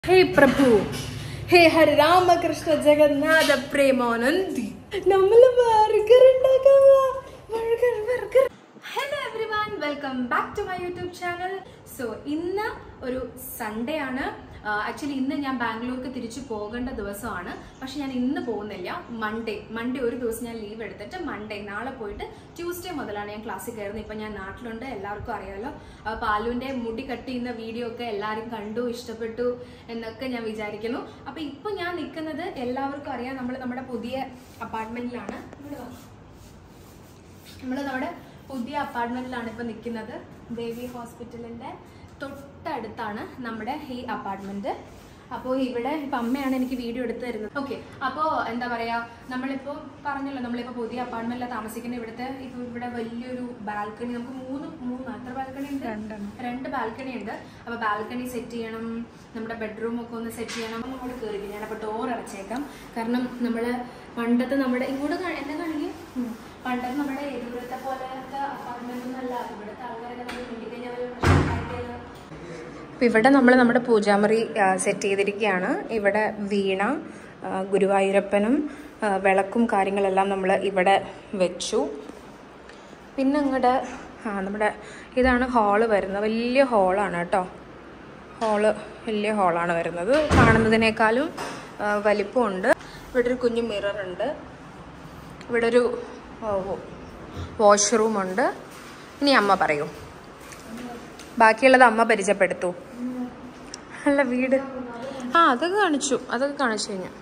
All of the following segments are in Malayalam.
ഹേ പ്രഭു ഹേ ഹരിരാമകൃഷ്ണ ജഗന്നാഥ പ്രേമാനന്ദി നമ്മൾ ബർഗർ ഉണ്ടാക്കാം burger burger hello everyone welcome back to my YouTube channel so ഇന്ന് ഒരു സൺഡേ ആണ് ആക്ച്വലി ഇന്ന് ഞാൻ ബാംഗ്ലൂർക്ക് തിരിച്ചു പോകേണ്ട ദിവസമാണ് പക്ഷെ ഞാൻ ഇന്ന് പോകുന്നില്ല മൺഡേ മൺഡേ ഒരു ദിവസം ഞാൻ ലീവ് എടുത്തിട്ട് മൺഡേ നാളെ പോയിട്ട് ട്യൂസ്ഡേ മുതലാണ് ഞാൻ ക്ലാസ്സിൽ കയറുന്നത് ഇപ്പം ഞാൻ നാട്ടിലുണ്ട് എല്ലാവർക്കും അറിയാലോ ആ, പാലുവിൻ്റെ മുടി കട്ട് ചെയ്യുന്ന വീഡിയോ ഒക്കെ എല്ലാവരും കണ്ടു ഇഷ്ടപ്പെട്ടു എന്നൊക്കെ ഞാൻ വിചാരിക്കുന്നു അപ്പം ഇപ്പം ഞാൻ നിൽക്കുന്നത് എല്ലാവർക്കും അറിയാം നമ്മൾ നമ്മുടെ പുതിയ അപ്പാർട്ട്മെൻറ്റിലാണ് നമ്മൾ നമ്മുടെ പുതിയ അപ്പാർട്ട്മെന്റിലാണ് ഇപ്പൊ നിൽക്കുന്നത് ദേവി ഹോസ്പിറ്റലിന്റെ തൊട്ടടുത്താണ് നമ്മുടെ ഈ അപ്പാർട്ട്മെന്റ് അപ്പോൾ ഇവിടെ ഇപ്പം അമ്മയാണ് എനിക്ക് വീഡിയോ എടുത്തു തരുന്നത് ഓക്കെ അപ്പോൾ എന്താ പറയാ നമ്മളിപ്പോൾ പറഞ്ഞല്ലോ നമ്മളിപ്പോൾ പുതിയ അപ്പാർട്ട്മെന്റിലാണ് താമസിക്കുന്ന ഇവിടുത്തെ ഇപ്പോൾ ഇവിടെ വലിയൊരു ബാൽക്കണി നമുക്ക് മൂന്ന് മൂന്ന് എത്ര ബാൽക്കണി ഉണ്ട് രണ്ട് ബാൽക്കണി ഉണ്ട് അപ്പോൾ ബാൽക്കണി സെറ്റ് ചെയ്യണം നമ്മുടെ ബെഡ്റൂം ഒക്കെ ഒന്ന് സെറ്റ് ചെയ്യണം അങ്ങോട്ട് കയറി ഞാൻ അപ്പോൾ ഡോർ അടച്ചേക്കാം കാരണം നമ്മൾ പണ്ടത്തെ നമ്മുടെ ഇങ്ങോട്ട് കാ- എന്നെ കാണിക്കും ഉം. പണ്ടത്തെ നമ്മുടെ എതിരത്തെ പോലത്തെ അപ്പാർട്ട്മെന്റ് ഒന്നല്ല ഇവിടുത്തെ ആൾക്കാരൊക്കെ നമ്മൾ കിട്ടിക്കഴിഞ്ഞാൽ ഇപ്പം ഇവിടെ നമ്മൾ നമ്മുടെ പൂജാമുറി സെറ്റ് ചെയ്തിരിക്കുകയാണ് ഇവിടെ വീണ ആ, ഗുരുവായൂരപ്പനും ആ, വിളക്കും കാര്യങ്ങളെല്ലാം നമ്മൾ ഇവിടെ വെച്ചു പിന്നെ അങ്ങോട്ട് ആ നമ്മുടെ ഇതാണ് ഹാള് വരുന്നത് വലിയ ഹാളാണ് കേട്ടോ ഹാള് വലിയ ഹാളാണ് വരുന്നത് കാണുന്നതിനേക്കാളും ആ, വലിപ്പമുണ്ട് ഇവിടെ ഒരു കുഞ്ഞു മിറർ ഉണ്ട് ഇവിടെ ഒരു വാഷ്റൂമുണ്ട് ഇനി അമ്മ പറയൂ ബാക്കിയുള്ളത് അമ്മ പരിചയപ്പെടുത്തു അല്ല വീട് ആ അതൊക്കെ കാണിച്ചു അതൊക്കെ കാണിച്ചു കഴിഞ്ഞാൽ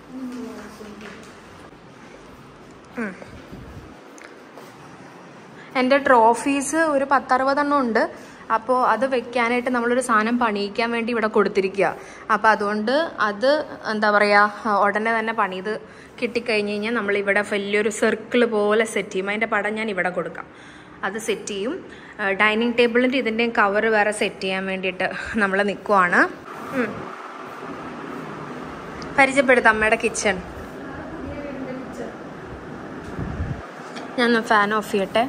എൻ്റെ ട്രോഫീസ് ഒരു പത്തറുപതെണ്ണം ഉണ്ട് അപ്പോൾ അത് വെക്കാനായിട്ട് നമ്മളൊരു സാധനം പണിയിക്കാൻ വേണ്ടി ഇവിടെ കൊടുത്തിരിക്കുക അപ്പോൾ അതുകൊണ്ട് അത് എന്താ പറയുക ഉടനെ തന്നെ പണിത് കിട്ടിക്കഴിഞ്ഞ് കഴിഞ്ഞാൽ നമ്മളിവിടെ വലിയൊരു സർക്കിൾ പോലെ സെറ്റ് ചെയ്യും അതിൻ്റെ പടം ഞാൻ ഇവിടെ കൊടുക്കാം അത് സെറ്റ് ചെയ്യും ഡൈനിങ് ടേബിളിൻ്റെ ഇതിൻ്റെയും കവർ വേറെ സെറ്റ് ചെയ്യാൻ വേണ്ടിയിട്ട് നമ്മൾ നിൽക്കുവാണ് ഉം. പരിചയപ്പെടുത്താം അമ്മയുടെ കിച്ചൺ ഞാൻ ഫാൻ ഓഫ് ചെയ്യട്ടെ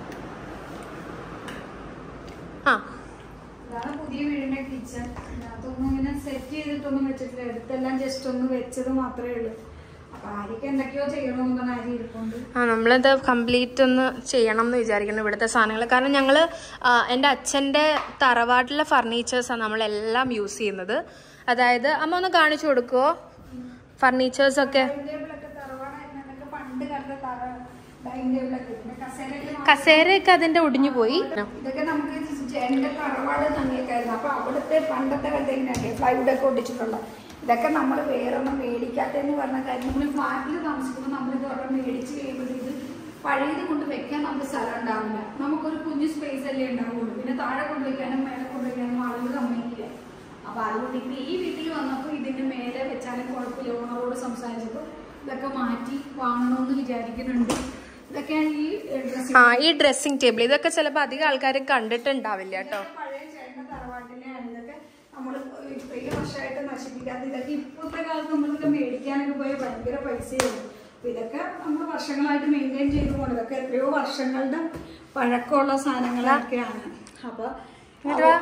ആ ഇതാണ് പുതിയ വീടിന്റെ കിച്ചൺ അതിനകത്തൊന്നും ഇങ്ങനെ സെറ്റ് ചെയ്തിട്ടൊന്നും വെച്ചിട്ടില്ല എടുത്തെല്ലാം ജസ്റ്റ് ഒന്ന് വെച്ചത് മാത്രമേ ഉള്ളൂ അപ്പൊ ആര്യക്ക് എന്തൊക്കെയോ ചെയ്യണമെന്ന് പറഞ്ഞ ആര്യ ഇരിപ്പുണ്ട് ആ നമ്മളിത് കംപ്ലീറ്റ് ഒന്ന് ചെയ്യണം എന്ന് വിചാരിക്കുന്നു ഇവിടുത്തെ സാധനങ്ങൾ കാരണം ഞങ്ങൾ എൻ്റെ അച്ഛൻ്റെ തറവാട്ടിലെ ഫർണിച്ചേഴ്സാണ് നമ്മളെല്ലാം യൂസ് ചെയ്യുന്നത് അതായത് അമ്മ ഒന്ന് കാണിച്ചു കൊടുക്കുമോ ഫർണിച്ചേഴ്സൊക്കെ ടേബിളൊക്കെ തറവാടായിരുന്നൊക്കെ പണ്ട് കണ്ട തറ ഡൈനിങ് ടേബിളൊക്കെ പിന്നെ കസേരയിൽ കസേരയൊക്കെ അതിൻ്റെ ഒടിഞ്ഞു പോയി ഇതൊക്കെ നമുക്ക് എന്റെ തറവാട് തന്നെയൊക്കെയായിരുന്നു അപ്പൊ അവിടുത്തെ പണ്ടത്തെ കാലത്തെ ഇങ്ങനെയൊക്കെ ഫ്ലൈവുഡ് ഒക്കെ ഒട്ടിച്ചിട്ടുള്ള ഇതൊക്കെ നമ്മൾ വേറൊന്നും മേടിക്കാത്തെന്ന് പറഞ്ഞ കാര്യം നമ്മൾ ഫ്ലാറ്റിൽ താമസിക്കുമ്പോൾ നമ്മളിത് ഒരെണ്ണം മേടിച്ച് കഴിയുമ്പോൾ ഇത് പഴയത് കൊണ്ട് വെക്കാൻ നമുക്ക് സ്ഥലം ഉണ്ടാവില്ല നമുക്കൊരു കുഞ്ഞു സ്പേസ് അല്ലേ ഉണ്ടാവുള്ളൂ പിന്നെ താഴെ കൊണ്ട് വെക്കാനും മേലെ കൊണ്ട് വെക്കാനും ആളുകൾ സമ്മതിക്കില്ല അപ്പൊ അതുകൊണ്ട് ഇപ്പൊ ഈ വീട്ടിൽ വന്നപ്പോൾ ഇതിന്റെ മേലെ വെച്ചാലും കുഴപ്പമില്ല ഓണറോട് സംസാരിച്ചപ്പോൾ ഇതൊക്കെ മാറ്റി വാങ്ങണമെന്ന് വിചാരിക്കുന്നുണ്ട് ഇതൊക്കെയാണ് ഈ ഡ്രസ്സിംഗ് ആ ഈ ഡ്രസ്സിംഗ് ടേബിൾ ഇതൊക്കെ ചിലപ്പോൾ അധികം ആൾക്കാർ കണ്ടിട്ടുണ്ടാവില്ല കേട്ടോ പഴയ ചേട്ടന്റെ തറവാട്ടിലെയാണ് ഇതൊക്കെ നമ്മൾ ഇത്രയും വർഷമായിട്ട് നശിപ്പിക്കാത്ത ഇതൊക്കെ ഇപ്പോഴത്തെ കാലത്ത് നമ്മളിതൊക്കെ മേടിക്കാനൊക്കെ പോയ ഭയങ്കര പൈസയാവും അപ്പൊ ഇതൊക്കെ നമ്മൾ വർഷങ്ങളായിട്ട് മെയിൻറ്റെയിൻ ചെയ്തു പോകണം ഇതൊക്കെ എത്രയോ വർഷങ്ങളുടെ പഴക്കമുള്ള സാധനങ്ങളൊക്കെയാണ് അപ്പൊ ഇതുവാ.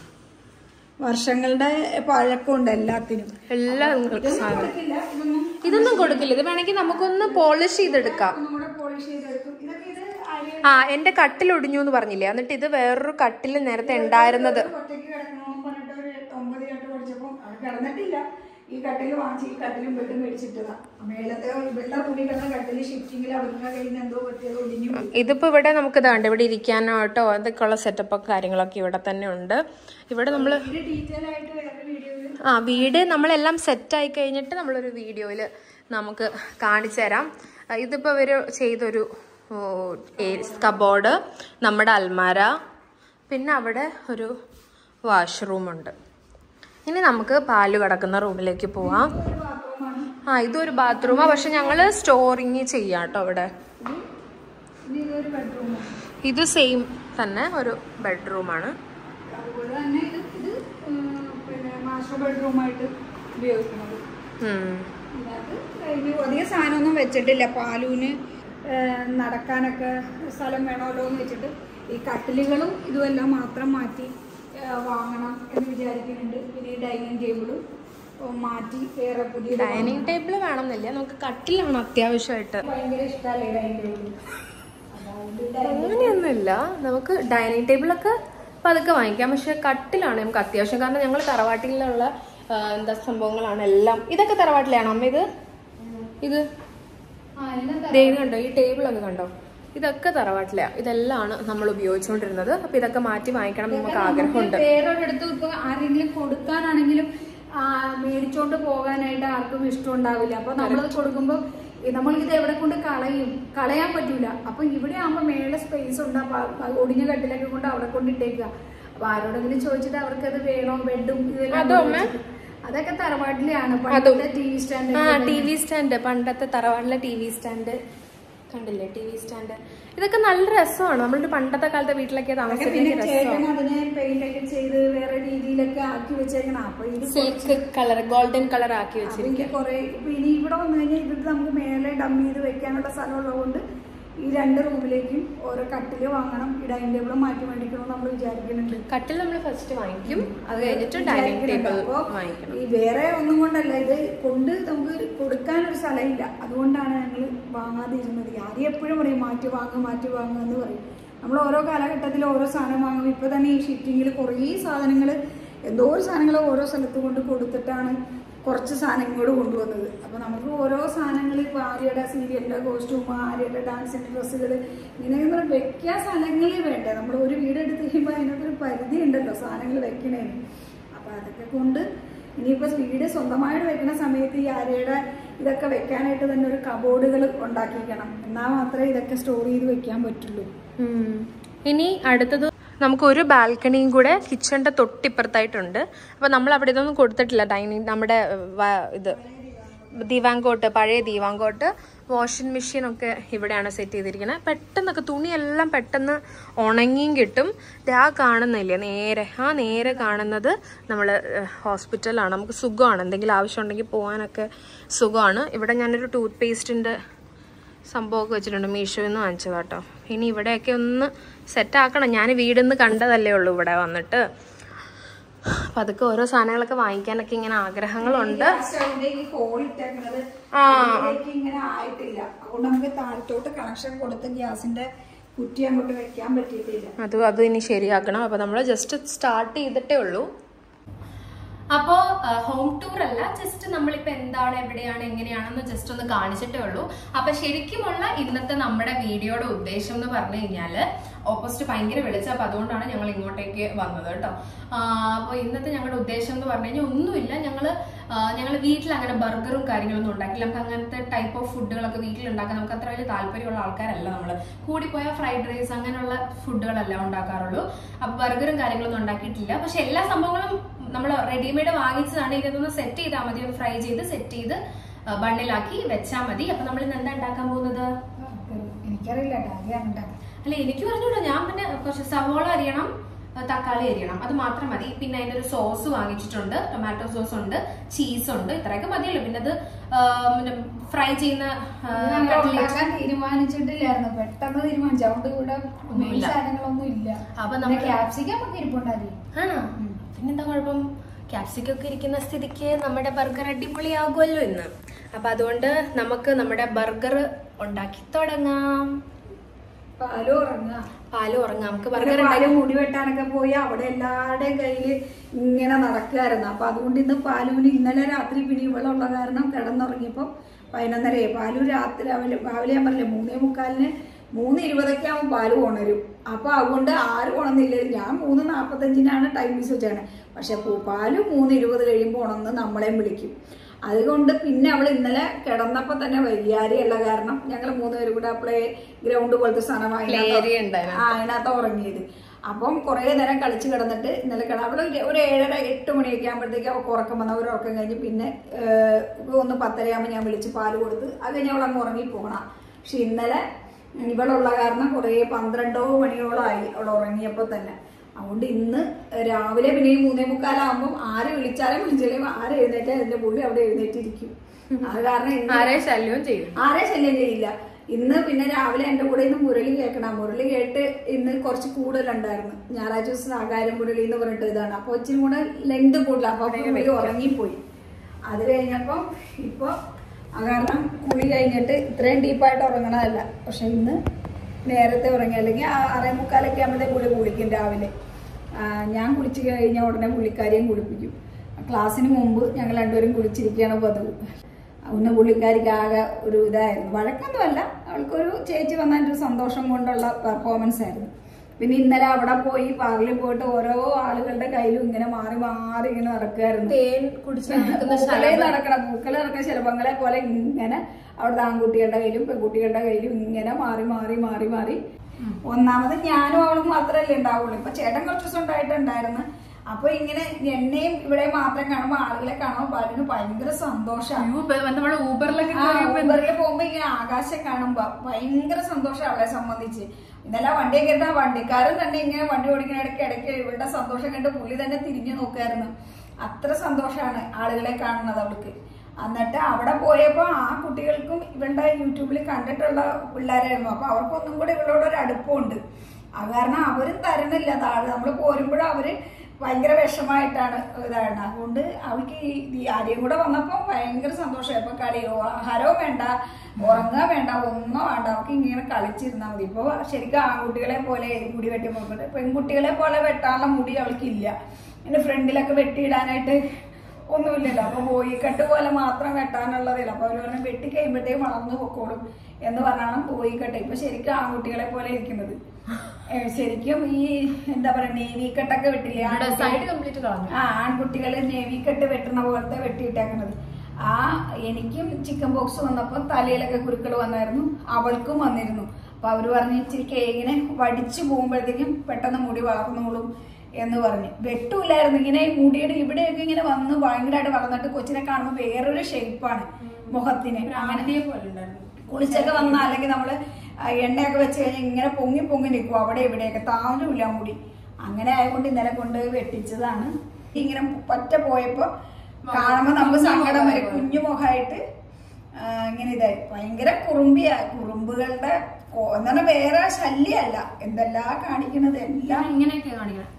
വർഷങ്ങളുടെ പഴക്കമുണ്ട് എല്ലാത്തിനും എല്ലാം ഇതൊന്നും കൊടുക്കില്ല ഇതൊന്നും ഇതൊന്നും കൊടുക്കില്ല ഇത് വേണമെങ്കിൽ നമുക്കൊന്ന് പോളിഷ് ചെയ്തെടുക്കാം ഒന്നും കൂടെ പോളിഷ് ചെയ്തെടുക്കും ഇതൊക്കെ ഇത് ആര്യ ആ എന്റെ കട്ടിൽ ഒടിഞ്ഞു എന്ന് പറഞ്ഞില്ലേ എന്നിട്ട് ഇത് വേറൊരു കട്ടിൽ നേരത്തെ ഉണ്ടായിരുന്നത് ഒറ്റയ്ക്ക് കിടക്കണമെന്ന് പറഞ്ഞിട്ട് ഒരു ഒമ്പത് കെട്ട് പഠിച്ചപ്പോൾ അത് കിടന്നിട്ടില്ല ഈ കട്ടിൽ വാങ്ങിച്ച് ഈ കട്ടിലും ബെഡും മേടിച്ചിട്ടതാ മേളത്തെ വെള്ള തുണി കിടന്ന കട്ടിൽ ഷിഫ്റ്റിങ്ങിൽ അവരുടെ കയ്യിൽ നിന്ന് എന്തോ പറ്റിയത് ഒടിഞ്ഞു പോയി ഇതിപ്പോ ഇവിടെ നമുക്ക് ഇതാണ്ട് ഇവിടെ ഇരിക്കാനായിട്ടോ അതൊക്കെയുള്ള സെറ്റപ്പൊക്കെ കാര്യങ്ങളൊക്കെ ഇവിടെ തന്നെ ഉണ്ട് ഇവിടെ നമ്മൾ ഇത് ഡീറ്റെയിൽ ആയിട്ട് വേറെ വീഡിയോയിൽ ആ വീട് നമ്മളെല്ലാം സെറ്റായി കഴിഞ്ഞിട്ട് നമ്മളൊരു വീഡിയോയിൽ നമുക്ക് കാണിച്ചു തരാം ആ, ഇതിപ്പോ ഇവര് ചെയ്തൊരു കബോർഡ് നമ്മുടെ അൽമാര പിന്നെ അവിടെ ഒരു വാഷ്റൂം ഉണ്ട് ഇനി നമുക്ക് പാല് കിടക്കുന്ന റൂമിലേക്ക് പോവാം ബാത്റൂമാണ് ആ ഇതൊരു ബാത്റൂമാ പക്ഷെ ഞങ്ങള് സ്റ്റോറിങ് ചെയ്യാം കേട്ടോ ഇവിടെ ഇനി ഇതൊരു ബെഡ്റൂമാണ് ഇത് സെയിം തന്നെ ഒരു ബെഡ്റൂമാണ് അതുപോലെ തന്നെ ഇത് ഇത് ഉം, പിന്നെ മാസ്റ്റർ ബെഡ്റൂമായിട്ട് ഉപയോഗിക്കുന്നത് ഉം. ഇതിനകത്ത് കഴിഞ്ഞു അധികം സാധനമൊന്നും വെച്ചിട്ടില്ല പാലൂന് ഏഹ്, നടക്കാനൊക്കെ സ്ഥലം വേണമല്ലോ എന്ന് വെച്ചിട്ട് ഈ കട്ടിലുകളും ഇതുമെല്ലാം മാത്രം മാറ്റി ഏഹ്, വാങ്ങണം എന്ന് വിചാരിക്കുന്നുണ്ട് പിന്നെ ഈ ഡൈനിങ് ടേബിളും മാറ്റി വേറെ പുതിയ ഡൈനിങ് ടേബിൾ വേണമെന്നില്ല നമുക്ക് കട്ടിലാണ് അത്യാവശ്യമായിട്ട് ഭയങ്കര ഇഷ്ടമല്ലേ ഡൈനിങ് ടേബിൾ അങ്ങനെയൊന്നുമില്ല നമുക്ക് ഡൈനിങ് ടേബിളൊക്കെ പതുക്കെ വാങ്ങിക്കാം പക്ഷെ കട്ടിലാണ് നമുക്ക് അത്യാവശ്യം കാരണം ഞങ്ങൾ തറവാട്ടിലുള്ള ആ, എന്താ സംഭവങ്ങളാണ് എല്ലാം ഇതൊക്കെ തറവാട്ടിലാണോ അമ്മ ഇത് ഇത് ആ എല്ലാം ദേ ഇത് കണ്ടോ ഈ ടേബിളൊക്കെ കണ്ടോ ഇതൊക്കെ തറവാട്ടിലാ ഇതെല്ലാം നമ്മൾ ഉപയോഗിച്ചുകൊണ്ടിരുന്നത് അപ്പൊ ഇതൊക്കെ മാറ്റി വാങ്ങിക്കണം എന്ന് നമുക്ക് ആഗ്രഹമുണ്ട് വേറൊരിടത്തും ഇപ്പൊ ആരെങ്കിലും കൊടുക്കാനാണെങ്കിലും ആ, മേടിച്ചോണ്ട് പോകാനായിട്ട് ആർക്കും ഇഷ്ടം ഉണ്ടാവില്ല അപ്പൊ നമ്മളത് കൊടുക്കുമ്പോ നമ്മളിത് എവിടെ കൊണ്ട് കളയും കളയാൻ പറ്റൂല അപ്പൊ ഇവിടെ ആകുമ്പോ മേലെ സ്പേസ് ഉണ്ട് അപ്പൊ ആ ഒടിഞ്ഞ കട്ടിലൊക്കെ കൊണ്ട് അവിടെ കൊണ്ട് ഇട്ടേക്കുക അപ്പൊ ആരോടെങ്കിലും ചോദിച്ചിട്ട് അവർക്ക് അത് വേണോ ബെഡും ഇതെല്ലാം അതോ അമ്മേ? അതൊക്കെ തറവാട്ടിലെയാണ് പണ്ടത്തെ ടി വി സ്റ്റാൻഡ് ആ ടി വി സ്റ്റാൻഡ് പണ്ടത്തെ തറവാട്ടിലെ ടി വി സ്റ്റാൻഡ് കണ്ടില്ലേ ടി വി സ്റ്റാൻഡ് ഇതൊക്കെ നല്ല രസമാണ് നമ്മളുടെ പണ്ടത്തെ കാലത്തെ വീട്ടിലൊക്കെ പിന്നെ താമസിക്കുന്ന ചേട്ടൻ രസമാണ് അതിനെ പെയിന്റ് ഒക്കെ ചെയ്ത് വേറെ രീതിയിലൊക്കെ ആക്കി വെച്ചേക്കണം അപ്പൊ ഇത് സിൽക്ക് കളർ ഗോൾഡൻ കളർ ആക്കി അപ്പൊ വെച്ചിരിക്കും എനിക്ക് കുറെ ഇപ്പൊ ഇനി ഇവിടെ വന്നു കഴിഞ്ഞാൽ ഇത് നമുക്ക് മേലെ ഡം ചെയ്ത് വെക്കാനുള്ള സ്ഥലം ഉള്ളതുകൊണ്ട് ഈ രണ്ട് റൂമിലേക്കും ഓരോ കട്ടില് വാങ്ങണം ഈ ഡൈനിങ് ടേബിൾ മാറ്റി മേടിക്കണം നമ്മൾ വിചാരിക്കുന്നുണ്ട് കട്ടിൽ നമ്മൾ ഫസ്റ്റ് വാങ്ങിക്കും അത് കഴിഞ്ഞിട്ട് ഡൈനിങ് ടേബിൾ അപ്പൊ വാങ്ങിക്കണം ഈ വേറെ ഒന്നും കൊണ്ടല്ല ഇത് കൊണ്ട് നമുക്ക് കൊടുക്കാനൊരു സ്ഥലമില്ല അതുകൊണ്ടാണ് ഞങ്ങൾ വാങ്ങാതിരുന്നത് ആദ്യം എപ്പോഴും പറയും മാറ്റി വാങ്ങും മാറ്റി വാങ്ങും എന്ന് പറയും നമ്മൾ ഓരോ കാലഘട്ടത്തിൽ ഓരോ സാധനം വാങ്ങും ഇപ്പൊ തന്നെ ഈ ഷിഫ്റ്റിങ്ങിൽ കുറേ സാധനങ്ങൾ എന്തോ ഒരു സാധനങ്ങൾ ഓരോ സ്ഥലത്ത് കൊണ്ട് കൊടുത്തിട്ടാണ് കുറച്ച് സാധനങ്ങൾ കൊണ്ടുവന്നത് അപ്പൊ നമുക്ക് ഓരോ സാധനങ്ങൾ ഇപ്പൊ ആര്യയുടെ സീരിയലിന്റെ കോസ്റ്റ്യൂം ആര്യയുടെ ഡാൻസിന്റെ ഡ്രസ്സുകൾ ഇങ്ങനെ വെക്കാൻ സ്ഥലങ്ങൾ വേണ്ടേ നമ്മൾ ഒരു വീട് എടുത്ത് കഴിയുമ്പോൾ അതിനകത്തൊരു പരിധി ഉണ്ടല്ലോ സാധനങ്ങൾ വെക്കണേന് അപ്പൊ അതൊക്കെ കൊണ്ട് ഇനിയിപ്പോ വീട് സ്വന്തമായിട്ട് വെക്കുന്ന സമയത്ത് ഈ ആര്യയുടെ ഇതൊക്കെ വെക്കാനായിട്ട് തന്നെ ഒരു കബോർഡുകൾ ഉണ്ടാക്കിക്കണം എന്നാൽ മാത്രമേ ഇതൊക്കെ സ്റ്റോർ ചെയ്ത് വെക്കാൻ പറ്റുള്ളൂ ഉം. ഇനി അടുത്തത് നമുക്ക് ഒരു ബാൽക്കണിയും കൂടെ കിച്ചണിന്റെ തൊട്ടിപ്പുറത്തായിട്ടുണ്ട് അപ്പൊ നമ്മൾ അവിടെ ഇതൊന്നും കൊടുത്തിട്ടില്ല ഡൈനിങ് നമ്മുടെ ഏഹ്, വ- ഇത് ദീവാങ്കോട്ട് പഴയ ദീവാങ്കോട്ട് വാഷിംഗ് മെഷീൻ ഒക്കെ ഇവിടെയാണ് സെറ്റ് ചെയ്തിരിക്കുന്നത് പെട്ടെന്നൊക്കെ തുണിയെല്ലാം പെട്ടെന്ന് ഉണങ്ങിയും കിട്ടും ദേ ആ കാണുന്നില്ലേ നേരെ ആ നേരെ കാണുന്നത് നമ്മൾ ഹോസ്പിറ്റലാണ് നമുക്ക് സുഖമാണ് എന്തെങ്കിലും ആവശ്യമുണ്ടെങ്കിൽ പോകാനൊക്കെ സുഖമാണ് ഇവിടെ ഞാനൊരു ടൂത്ത് പേസ്റ്റിൻ്റെ സംഭവമൊക്കെ വെച്ചിട്ടുണ്ട് മീഷോയിൽ നിന്ന് വാങ്ങിച്ചത് കേട്ടോ ഇനി ഇവിടെയൊക്കെ ഒന്ന് സെറ്റ് ആക്കണം ഞാൻ വീടിൽ നിന്ന് കണ്ടതല്ലേ ഉള്ളൂ ഇവിടെ വന്നിട്ട് അപ്പം അതൊക്കെ ഓരോ സാധനങ്ങളൊക്കെ വാങ്ങിക്കാനൊക്കെ ഇങ്ങനെ ആഗ്രഹങ്ങളുണ്ട് സ്റ്റൗവിന്റെ ഈ ഹോൾ ഇട്ടേക്കുന്നത് ആ. ഇതിലേക്ക് ഇങ്ങനെ ആയിട്ടില്ല അതുകൊണ്ട് നമുക്ക് താഴത്തോട്ട് കണക്ഷൻ കൊടുത്ത് ഗ്യാസിന്റെ കുറ്റി അങ്ങോട്ട് വെക്കാൻ പറ്റിയിട്ടില്ല അത് അത് ഇനി ശരിയാക്കണം അപ്പോൾ നമ്മൾ ജസ്റ്റ് സ്റ്റാർട്ട് ചെയ്തിട്ടേ ഉള്ളൂ അപ്പോ ഹോം ടൂർ അല്ല ജസ്റ്റ് നമ്മളിപ്പോ എന്താണ് എവിടെയാണ് എങ്ങനെയാണെന്ന് ജസ്റ്റ് ഒന്ന് കാണിച്ചിട്ടേ ഉള്ളൂ അപ്പൊ ശരിക്കുമുള്ള ഇന്നത്തെ നമ്മുടെ വീഡിയോയുടെ ഉദ്ദേശം എന്ന് പറഞ്ഞു കഴിഞ്ഞാല് ഓപ്പോസിറ്റ് ഭയങ്കര വെളിച്ചം അപ്പൊ അതുകൊണ്ടാണ് ഞങ്ങൾ ഇങ്ങോട്ടേക്ക് വന്നത് കേട്ടോ അപ്പോൾ ഇന്നത്തെ ഞങ്ങളുടെ ഉദ്ദേശം എന്ന് പറഞ്ഞു കഴിഞ്ഞാൽ ഒന്നുമില്ല ഞങ്ങള് ഞങ്ങൾ വീട്ടിൽ അങ്ങനെ ബർഗറും കാര്യങ്ങളൊന്നും ഉണ്ടാക്കില്ല നമുക്ക് അങ്ങനത്തെ ടൈപ്പ് ഓഫ് ഫുഡുകളൊക്കെ വീട്ടിൽ ഉണ്ടാക്കാൻ നമുക്ക് അത്ര വലിയ താല്പര്യമുള്ള ആൾക്കാരല്ല നമ്മൾ കൂടിപ്പോയ ഫ്രൈഡ് റൈസ് അങ്ങനെയുള്ള ഫുഡുകളല്ല ഉണ്ടാക്കാറുള്ളൂ അപ്പൊ ബർഗറും കാര്യങ്ങളൊന്നും ഉണ്ടാക്കിയിട്ടില്ല പക്ഷെ എല്ലാ സംഭവങ്ങളും നമ്മൾ റെഡിമെയ്ഡ് വാങ്ങിച്ചതാണ് ഇതൊന്ന് സെറ്റ് ചെയ്താൽ മതി ഒന്ന് ഫ്രൈ ചെയ്ത് സെറ്റ് ചെയ്ത് ബണ്ണിലാക്കി വെച്ചാൽ മതി അപ്പൊ നമ്മൾ ഇന്ന് എന്താ ഉണ്ടാക്കാൻ പോകുന്നത് എനിക്കറിയില്ല കേട്ടോ ആരെയാണ് ഉണ്ടാക്കുന്നത് അല്ല എനിക്ക് പറഞ്ഞൂടാ ഞാൻ പിന്നെ കുറച്ച് സവോള അരിയണം ആ, തക്കാളി അരിയണം അത് മാത്രം മതി പിന്നെ അതിന്റെ ഒരു സോസ് വാങ്ങിച്ചിട്ടുണ്ട് ടൊമാറ്റോ സോസ് ഉണ്ട് ചീസ് ഉണ്ട് ഇത്രയൊക്കെ മതിയല്ലോ പിന്നെ അത് ഫ്രൈ ചെയ്യുന്ന ആ, ഞങ്ങൾ cutlet. ഉണ്ടാക്കാൻ തീരുമാനിച്ചിട്ടില്ലായിരുന്നു പെട്ടെന്ന് തീരുമാനിച്ചു അതുകൊണ്ട് ഇവിടെ ഒന്നുമില്ല. സാധനങ്ങളൊന്നും ഇല്ല അപ്പൊ പിന്നെ നമ്മള് ക്യാപ്സിക്കം ഒക്കെ ഇരിപ്പുണ്ടായിരുന്നു ആണോ പിന്നെന്താ കുഴപ്പം ക്യാപ്സിക്കം ഒക്കെ ഇരിക്കുന്ന സ്ഥിതിക്ക് നമ്മുടെ ബർഗർ അടിപൊളിയാകുമല്ലോ ഇന്ന് അപ്പൊ അതുകൊണ്ട് നമുക്ക് നമ്മുടെ ബർഗർ ഉണ്ടാക്കി തുടങ്ങാം പാലും ഉറങ്ങുക പാലും ഉറങ്ങാം നമുക്ക് ബർഗർ ബർഗർ പാല് മുടി വെട്ടാനൊക്കെ പോയി അവിടെ എല്ലാവരുടെയും കയ്യില് ഇങ്ങനെ നടക്കുമായിരുന്നു അപ്പൊ അതുകൊണ്ട് ഇന്ന് പാലുവിന് ഇന്നലെ രാത്രി പിന്നെ ഇവളുള്ള കാരണം കിടന്നുറങ്ങിയപ്പോ പതിനൊന്നരയെ പാലു രാത്രി രാവിലെ രാവിലെ ഞാൻ പറഞ്ഞില്ലേ മൂന്നേ മുക്കാലിന് മൂന്ന് ഇരുപതൊക്കെ ആകുമ്പോൾ പാല് ഉണരും അപ്പൊ അതുകൊണ്ട് ആരും ഉണർന്നില്ല ഞാൻ മൂന്ന് നാൽപ്പത്തഞ്ചിനാണ് ടൈം മിസ് വെച്ചാണ് പക്ഷെ പൂ- പാല് മൂന്ന് ഇരുപത് കഴിയുമ്പോൾ ഉണർന്ന് നമ്മളെയും വിളിക്കും അതുകൊണ്ട് പിന്നെ അവൾ ഇന്നലെ കിടന്നപ്പോ തന്നെ വയ്യാരിയുള്ള കാരണം ഞങ്ങൾ മൂന്നുപേരും കൂടെ പ്ലേ ഗ്രൗണ്ട് പോലത്തെ സാധനം വാങ്ങി Play area ഉണ്ടായിരുന്നു. ആ അതിനകത്ത് ഉറങ്ങിയത് അപ്പം കുറേ നേരം കളിച്ച് കിടന്നിട്ട് ഇന്നലെ കിട അവിടെ ഒരു- ഒരു ഏഴര എട്ട് മണിയൊക്കെ ആകുമ്പോഴത്തേക്ക് അവൾക്ക് ഉറക്കം വന്ന ഒരു ഉറക്കം കഴിഞ്ഞ് പിന്നെ ഏഹ്, ഒന്ന് പത്തരയാകുമ്പോൾ ഞാൻ വിളിച്ച് പാല് കൊടുത്ത് അത് കഴിഞ്ഞ് അവൾ അങ്ങ് ഉറങ്ങി പോകണം പക്ഷെ ഇന്നലെ ഇവളുള്ള കാരണം കുറേ പന്ത്രണ്ടോ മണിയോളമായി അവൾ ഉറങ്ങിയപ്പോൾ തന്നെ അതുകൊണ്ട് ഇന്ന് രാവിലെ പിന്നെ ഈ മൂന്നേ മുക്കാലാകുമ്പോൾ ആര് വിളിച്ചാലും വിളിച്ചാലും ആര് എഴുന്നേറ്റാൽ എന്റെ പുള്ളി അവിടെ എഴുന്നേറ്റിരിക്കും അത് കാരണം ഇന്ന് ആരെ ശല്യവും ചെയ്യും ആരെ ശല്യം ചെയ്യില്ല ഇന്ന് പിന്നെ രാവിലെ എന്റെ കൂടെ ഇന്ന് മുരളി കേൾക്കണം മുരളി കേട്ട് ഇന്ന് കുറച്ച് കൂടുതലുണ്ടായിരുന്നു ഞായറാഴ്ച ദിവസം ആകാരം മുരളി എന്ന് പറഞ്ഞിട്ട് ഇതാണ് അപ്പൊ ഇച്ചിരി കൂടെ ലെങ്ത് കൂടുതലാണ് അപ്പൊ പുള്ളി ഉറങ്ങിപ്പോയി അത് കഴിഞ്ഞപ്പം ഇപ്പോൾ കാരണം കുളി കഴിഞ്ഞിട്ട് ഇത്രയും ഡീപ്പായിട്ട് ഉറങ്ങണതല്ല പക്ഷെ ഇന്ന് നേരത്തെ ഉറങ്ങി അല്ലെങ്കിൽ ആ ആറേ മുക്കാലൊക്കെ ആകുമ്പോഴത്തെ പുള്ളി കുളിക്കും രാവിലെ ആ, ഞാൻ കുളിച്ച് കഴിഞ്ഞാൽ ഉടനെ പുള്ളിക്കാരിയും കുളിപ്പിക്കും ക്ലാസ്സിന് മുമ്പ് ഞങ്ങൾ രണ്ടുപേരും കുളിച്ചിരിക്കുകയാണ് പതിവ് ഒന്ന് പുള്ളിക്കാരിക്ക് ആകെ ഒരു ഇതായിരുന്നു വഴക്കൊന്നുമല്ല അവൾക്കൊരു ചേച്ചി വന്നതിൻ്റെ ഒരു സന്തോഷം കൊണ്ടുള്ള പെർഫോമൻസ് ആയിരുന്നു പിന്നെ ഇന്നലെ അവിടെ പോയി പാർലിൽ പോയിട്ട് ഓരോ ആളുകളുടെ കയ്യിലും ഇങ്ങനെ മാറി മാറി ഇങ്ങനെ നടക്കുമായിരുന്നു തേൻ കുടിച്ച് നടക്കുന്ന പൂക്കളെ നടക്കണം പൂക്കളെ നടക്കുന്ന ശലഭങ്ങളെ പോലെ ഇങ്ങനെ അവിടുത്തെ ആൺകുട്ടികളുടെ കയ്യിലും പെൺകുട്ടികളുടെ കയ്യിലും ഇങ്ങനെ മാറി മാറി മാറി മാറി ഒന്നാമത് ഞാനും അവളും മാത്രമല്ലേ ഉണ്ടാവുള്ളൂ ഇപ്പൊ ചേട്ടൻ കുറച്ച് ദിവസം ഉണ്ടായിട്ടുണ്ടായിരുന്നു അപ്പൊ ഇങ്ങനെ എന്നെയും ഇവിടെ മാത്രം കാണുമ്പോ ആളുകളെ കാണുമ്പോ പലരും ഭയങ്കര സന്തോഷമാണ് അയ്യോ, ഇപ്പൊ നമ്മുടെ ഊബറിലൊക്കെ ആ കയറിയപ്പോ ഊബറിൽ പോകുമ്പോ ഇങ്ങനെ ആകാശം കാണുമ്പോ ഭയങ്കര സന്തോഷം അവളെ സംബന്ധിച്ച് ഇന്നലെ വണ്ടിയെ കയറുന്ന ആ വണ്ടിക്കാരൻ തന്നെ ഇങ്ങനെ വണ്ടി ഓടിക്കുന്ന ഇടയ്ക്ക് ഇടയ്ക്ക് ഇവളുടെ സന്തോഷം കണ്ട് പുള്ളി തന്നെ തിരിഞ്ഞു നോക്കായിരുന്നു അത്ര സന്തോഷമാണ് ആളുകളെ കാണുന്നത് അവൾക്ക് എന്നിട്ട് അവിടെ പോയപ്പോ ആ കുട്ടികൾക്കും ഇവളുടെ യൂട്യൂബിൽ കണ്ടിട്ടുള്ള പിള്ളേരായിരുന്നു അപ്പൊ അവർക്കൊന്നും കൂടെ ഇവളോട് ഒരു അടുപ്പമുണ്ട് അത് കാരണം അവരും തരണില്ല താഴെ നമ്മൾ പോരുമ്പോഴും അവര് ഭയങ്കര വിഷമായിട്ടാണ് ഇതാണ് അതുകൊണ്ട് അവൾക്ക് ഈ ഈ ആരെയും കൂടെ വന്നപ്പോ ഭയങ്കര സന്തോഷമായി ഇപ്പൊ കളിയോ ആഹാരവും വേണ്ട ഉറങ്ങാൻ വേണ്ട ഒന്നും വേണ്ട അവൾക്ക് ഇങ്ങനെ കളിച്ചിരുന്നാൽ മതി ഇപ്പൊ ശരിക്കും ആൺകുട്ടികളെ പോലെ മുടി വെട്ടി നോക്കുന്നത് പെൺകുട്ടികളെ പോലെ വെട്ടാനുള്ള മുടി അവൾക്കില്ല എന്റെ ഫ്രണ്ടിലൊക്കെ വെട്ടിയിടാനായിട്ട് ഒന്നുമില്ലല്ലോ അപ്പൊ പോയി കെട്ട് പോലെ മാത്രം വെട്ടാനുള്ളതില്ല അപ്പൊ അവര് പറഞ്ഞു വെട്ടി കഴിയുമ്പോഴത്തേക്കും വളർന്നു പൊക്കോളും എന്ന് പറഞ്ഞാണ് പോയി കെട്ട് ഇപ്പൊ ശരിക്കും ആൺകുട്ടികളെ പോലെ ഇരിക്കുന്നത് ഏ, ശരിക്കും ഈ എന്താ പറയാ നേവി കെട്ടൊക്കെ വെട്ടില്ലേ ആൺകുട്ടികൾ- സൈഡ് കംപ്ലീറ്റ് കളഞ്ഞു ആ ആൺകുട്ടികള് നേവി കെട്ട് വെട്ടുന്ന പോലത്തെ വെട്ടിയിട്ടേക്കണത് ആ എനിക്കും ചിക്കൻ ബോക്സ് വന്നപ്പോ തലയിലൊക്കെ കുരുക്കൾ വന്നായിരുന്നു അവൾക്കും വന്നിരുന്നു അപ്പൊ അവര് പറഞ്ഞു ഇച്ചിരി കേക്കിനെ വടിച്ചു പോകുമ്പോഴത്തേക്കും പെട്ടെന്ന് മുടി വളർന്നോളും എന്ന് പറഞ്ഞു വെട്ടൂലായിരുന്നു ഇങ്ങനെ ഈ മുടിയുടെ ഇവിടെയൊക്കെ ഇങ്ങനെ വന്ന് ഭയങ്കരമായിട്ട് വളർന്നിട്ട് കൊച്ചിനെ കാണുമ്പോൾ വേറൊരു ഷേപ്പാണ് മുഖത്തിന് അങ്ങനെ ആനന്ദിയെ പോലെ ഉണ്ടായിരുന്നു കുളിച്ചൊക്കെ വന്ന അല്ലെങ്കിൽ നമ്മള് ആ എണ്ണയൊക്കെ വെച്ച് കഴിഞ്ഞാൽ ഇങ്ങനെ പൊങ്ങി പൊങ്ങി നിൽക്കും അവിടെ ഇവിടെയൊക്കെ താഴൂല മുടി അങ്ങനെ ആയതുകൊണ്ട് ഇന്നലെ കൊണ്ട് വെട്ടിച്ചതാണ് ഇങ്ങനെ പറ്റ പോയപ്പോ കാണുമ്പോ നമുക്ക് സങ്കടം വരും കുഞ്ഞു മുഖമായിട്ട് ആ, ഇങ്ങനെ ഇതായി ഭയങ്കര കുറുമ്പിയാ കുറുമ്പുകളുടെ കോ- എന്താണ് വേറെ ശല്യമല്ല എന്തെല്ലാം കാണിക്കുന്നത് എല്ലാം ഇങ്ങനെയൊക്കെ കാണിക്കണം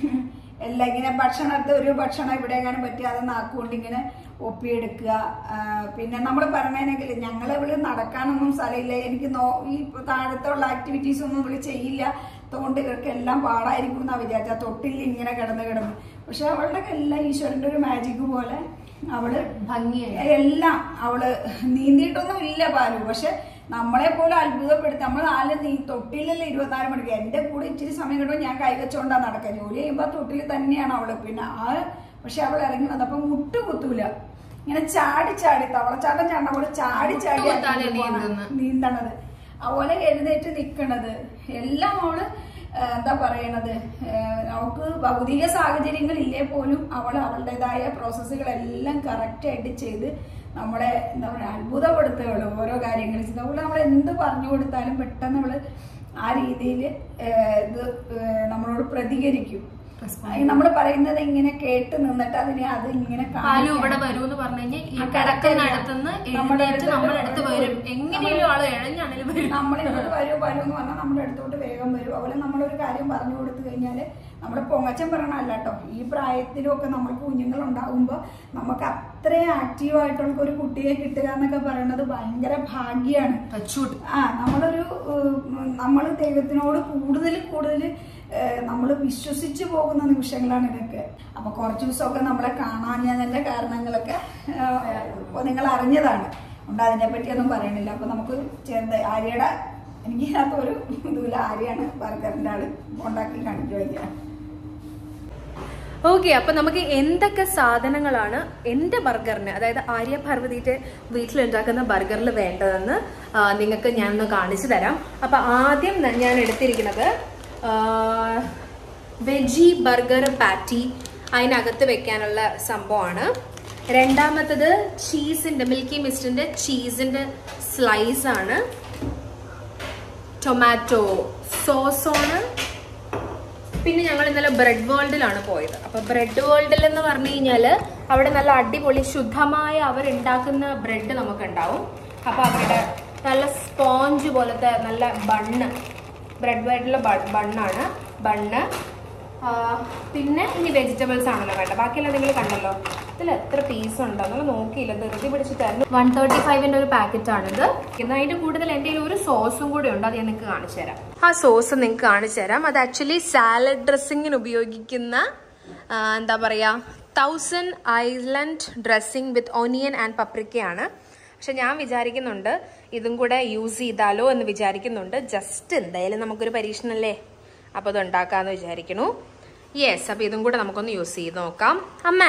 എല്ലാം ഇങ്ങനെ ഭക്ഷണത്തെ ഒരു ഭക്ഷണം ഇവിടെ എങ്ങാനും പറ്റി അത് നാക്കുകൊണ്ട് ഇങ്ങനെ ഒപ്പിയെടുക്കുക ആ, പിന്നെ നമ്മൾ പറഞ്ഞതിനെങ്കിൽ ഞങ്ങൾ ഇവിടെ നടക്കാനൊന്നും സ്ഥലമില്ല എനിക്ക് നോ ഈ താഴത്തുള്ള ആക്ടിവിറ്റീസ് ഒന്നും ഇവിടെ ചെയ്യില്ല അതുകൊണ്ട് ഇവർക്ക് എല്ലാം പാടായിരിക്കും എന്നാ വിചാരിച്ച തൊട്ടിൽ ഇങ്ങനെ കിടന്ന് കിടന്ന് പക്ഷെ അവളുടെ എല്ലാം ഈശ്വരന്റെ ഒരു മാജിക് പോലെ അവള് ഭംഗിയായി എല്ലാം അവള് നീന്തിയിട്ടൊന്നും ഇല്ല പാലു പക്ഷെ നമ്മളെ പോലെ അത്ഭുതപ്പെടുത്തി നമ്മൾ നാല് നീ തൊട്ടിലല്ലേ ഇരുപത്തിനാല് മണിക്ക് എന്റെ കൂടെ ഇച്ചിരി സമയം കിട്ടുമ്പോൾ ഞാൻ കൈവച്ചോണ്ടാ നടക്കുക ജോലി ചെയ്യുമ്പോ തൊട്ടിൽ തന്നെയാണ് അവള് പിന്നെ ആ പക്ഷെ അവൾ ഇറങ്ങി വന്നപ്പോ മുട്ട് കുത്തൂല ഇങ്ങനെ ചാടി ചാടി തവളച്ചാട്ടം ചാടണ പോലെ ചാടി ചാടി മുട്ടുകുത്താതെ നീന്തുന്നെ. നീന്തണത് അതുപോലെ എഴുന്നേറ്റ് നിക്കണത് എല്ലാം അവള് ആ, എന്താ പറയണത് ആ, അവൾക്ക് ഭൗതിക സാഹചര്യങ്ങൾ ഇല്ലേ പോലും അവൾ അവളുടേതായ പ്രോസസ്സുകളെല്ലാം കറക്റ്റ് ആയിട്ട് ചെയ്ത് നമ്മളെ എന്താ പറയുക അത്ഭുതപ്പെടുത്തുകയുള്ളൂ ഓരോ കാര്യങ്ങൾ ചെയ്ത് അവള് നമ്മൾ എന്ത് പറഞ്ഞു കൊടുത്താലും പെട്ടെന്ന് അവള് ആ രീതിയിൽ ഇത് ആ, നമ്മളോട് പ്രതികരിക്കും നമ്മൾ പറയുന്നത് ഇങ്ങനെ കേട്ട് നിന്നിട്ട് അതിനെ അത് ഇങ്ങനെ പാലു കാണിക്കണം. ഇവിടെ വരും എന്ന് പറഞ്ഞു കഴിഞ്ഞാൽ ഈ ആ, കിടക്കുന്ന കിടക്കില്ല. അടുത്തുനിന്ന് നമ്മുടെ എഴുന്നേറ്റ് അടുത്തോട്ട് നമ്മുടെ അടുത്ത് വരും എങ്ങനെയും ആള് ഇഴഞ്ഞാണേലും വരും നമ്മളിങ്ങോട്ട് വരൂ വരൂ എന്ന് പറഞ്ഞാൽ നമ്മുടെ അടുത്തോട്ട് വേഗം വരും അതുപോലെ നമ്മളൊരു കാര്യം പറഞ്ഞു കൊടുത്തു കഴിഞ്ഞാൽ നമ്മൾ പൊങ്ങച്ചം പറയണല്ല കേട്ടോ ഈ പ്രായത്തിലുമൊക്കെ നമ്മൾക്ക് കുഞ്ഞുങ്ങൾ ഉണ്ടാകുമ്പോൾ നമുക്ക് അത്രയും ആക്റ്റീവായിട്ടുള്ള ഒരു കുട്ടിയെ കിട്ടുക എന്നൊക്കെ പറയുന്നത് ഭയങ്കര ഭാഗ്യമാണ് ടച്ചൂട്ട് ആ നമ്മളൊരു നമ്മൾ ദൈവത്തിനോട് കൂടുതൽ കൂടുതൽ നമ്മൾ വിശ്വസിച്ച് പോകുന്ന നിമിഷങ്ങളാണ് ഇതൊക്കെ അപ്പൊ കുറച്ച് ദിവസമൊക്കെ നമ്മളെ കാണാഞ്ഞതിന്റെ കാരണങ്ങളൊക്കെ അപ്പോൾ നിങ്ങൾ അറിഞ്ഞതാണ് അതുകൊണ്ട് അതിനെ പറ്റിയൊന്നും പറയണില്ല അപ്പൊ നമുക്ക് ചെറുത് ആര്യയുടെ എനിക്ക് ഇതിനകത്ത് ഒരു ഇതുമില്ല ആര്യാണ് ബർഗറിന്റെ ആള് ഉണ്ടാക്കി കാണിച്ചു വയ്ക്കുക ഓക്കെ അപ്പൊ നമുക്ക് എന്തൊക്കെ സാധനങ്ങളാണ് എന്റെ ബർഗറിന് അതായത് ആര്യ പാർവതിയുടെ വീട്ടിലുണ്ടാക്കുന്ന ബർഗറിൽ വേണ്ടതെന്ന് ആ, നിങ്ങൾക്ക് ഞാനൊന്ന് കാണിച്ചു തരാം അപ്പൊ ആദ്യം ന- ഞാൻ എടുത്തിരിക്കുന്നത് വെജി ബർഗർ പാറ്റി അതിനകത്ത് വെക്കാനുള്ള സംഭവമാണ് രണ്ടാമത്തത് ചീസിന്റെ മിൽക്കി മിസ്റ്റിന്റെ ചീസിന്റെ സ്ലൈസ് ആണ് ടൊമാറ്റോ സോസാണ് പിന്നെ ഞങ്ങൾ ഇന്നലെ ബ്രെഡ് വേൾഡിലാണ് പോയത് അപ്പൊ ബ്രെഡ് വേൾഡിൽ എന്ന് പറഞ്ഞു കഴിഞ്ഞാൽ അവിടെ നല്ല അടിപൊളി ശുദ്ധമായ അവരുണ്ടാക്കുന്ന ബ്രെഡ് നമുക്ക് ഉണ്ടാവും അപ്പൊ അവരുടെ നല്ല സ്പോഞ്ച് പോലത്തെ നല്ല ബണ്ണ് ബ്രെഡ് വേൾഡിലെ ബണ്ണാണ് ബണ്ണ് പിന്നെ ഇനി വെജിറ്റബിൾസ് ആണല്ലോ വേണ്ട ബാക്കിയെല്ലാം നിങ്ങൾ കണ്ടല്ലോ ഇതിൽ എത്ര പീസ് ഉണ്ട് നമ്മൾ നോക്കിയില്ല ധൃതി പിടിച്ചിട്ടായിരുന്നു വൺ തേർട്ടി ഫൈവിന്റെ ഒരു പാക്കറ്റ് ആണിത് എന്നാൽ അതിന്റെ കൂടുതൽ എൻ്റെ കയ്യിൽ ഒരു സോസും കൂടെ ഉണ്ട് അത് ഞാൻ നിങ്ങൾക്ക് കാണിച്ചു തരാം ആ സോസ് നിങ്ങൾക്ക് കാണിച്ചു തരാം അത് ആക്ച്വലി സാലഡ് ഡ്രസ്സിങ്ങിന് ഉപയോഗിക്കുന്ന ആ, എന്താ പറയാ thousand island dressing with onion and പപ്രിക്കയാണ് പക്ഷെ ഞാൻ വിചാരിക്കുന്നുണ്ട് ഇതും കൂടെ യൂസ് ചെയ്താലോ എന്ന് വിചാരിക്കുന്നുണ്ട് ജസ്റ്റ് എന്തായാലും നമുക്കൊരു പരീക്ഷണല്ലേ അപ്പോൾ ഇത് ഉണ്ടാക്കാമെന്ന് വിചാരിക്കണു യെസ് അപ്പോൾ ഇതും കൂടെ നമുക്കൊന്ന് യൂസ് ചെയ്ത് നോക്കാം അമ്മ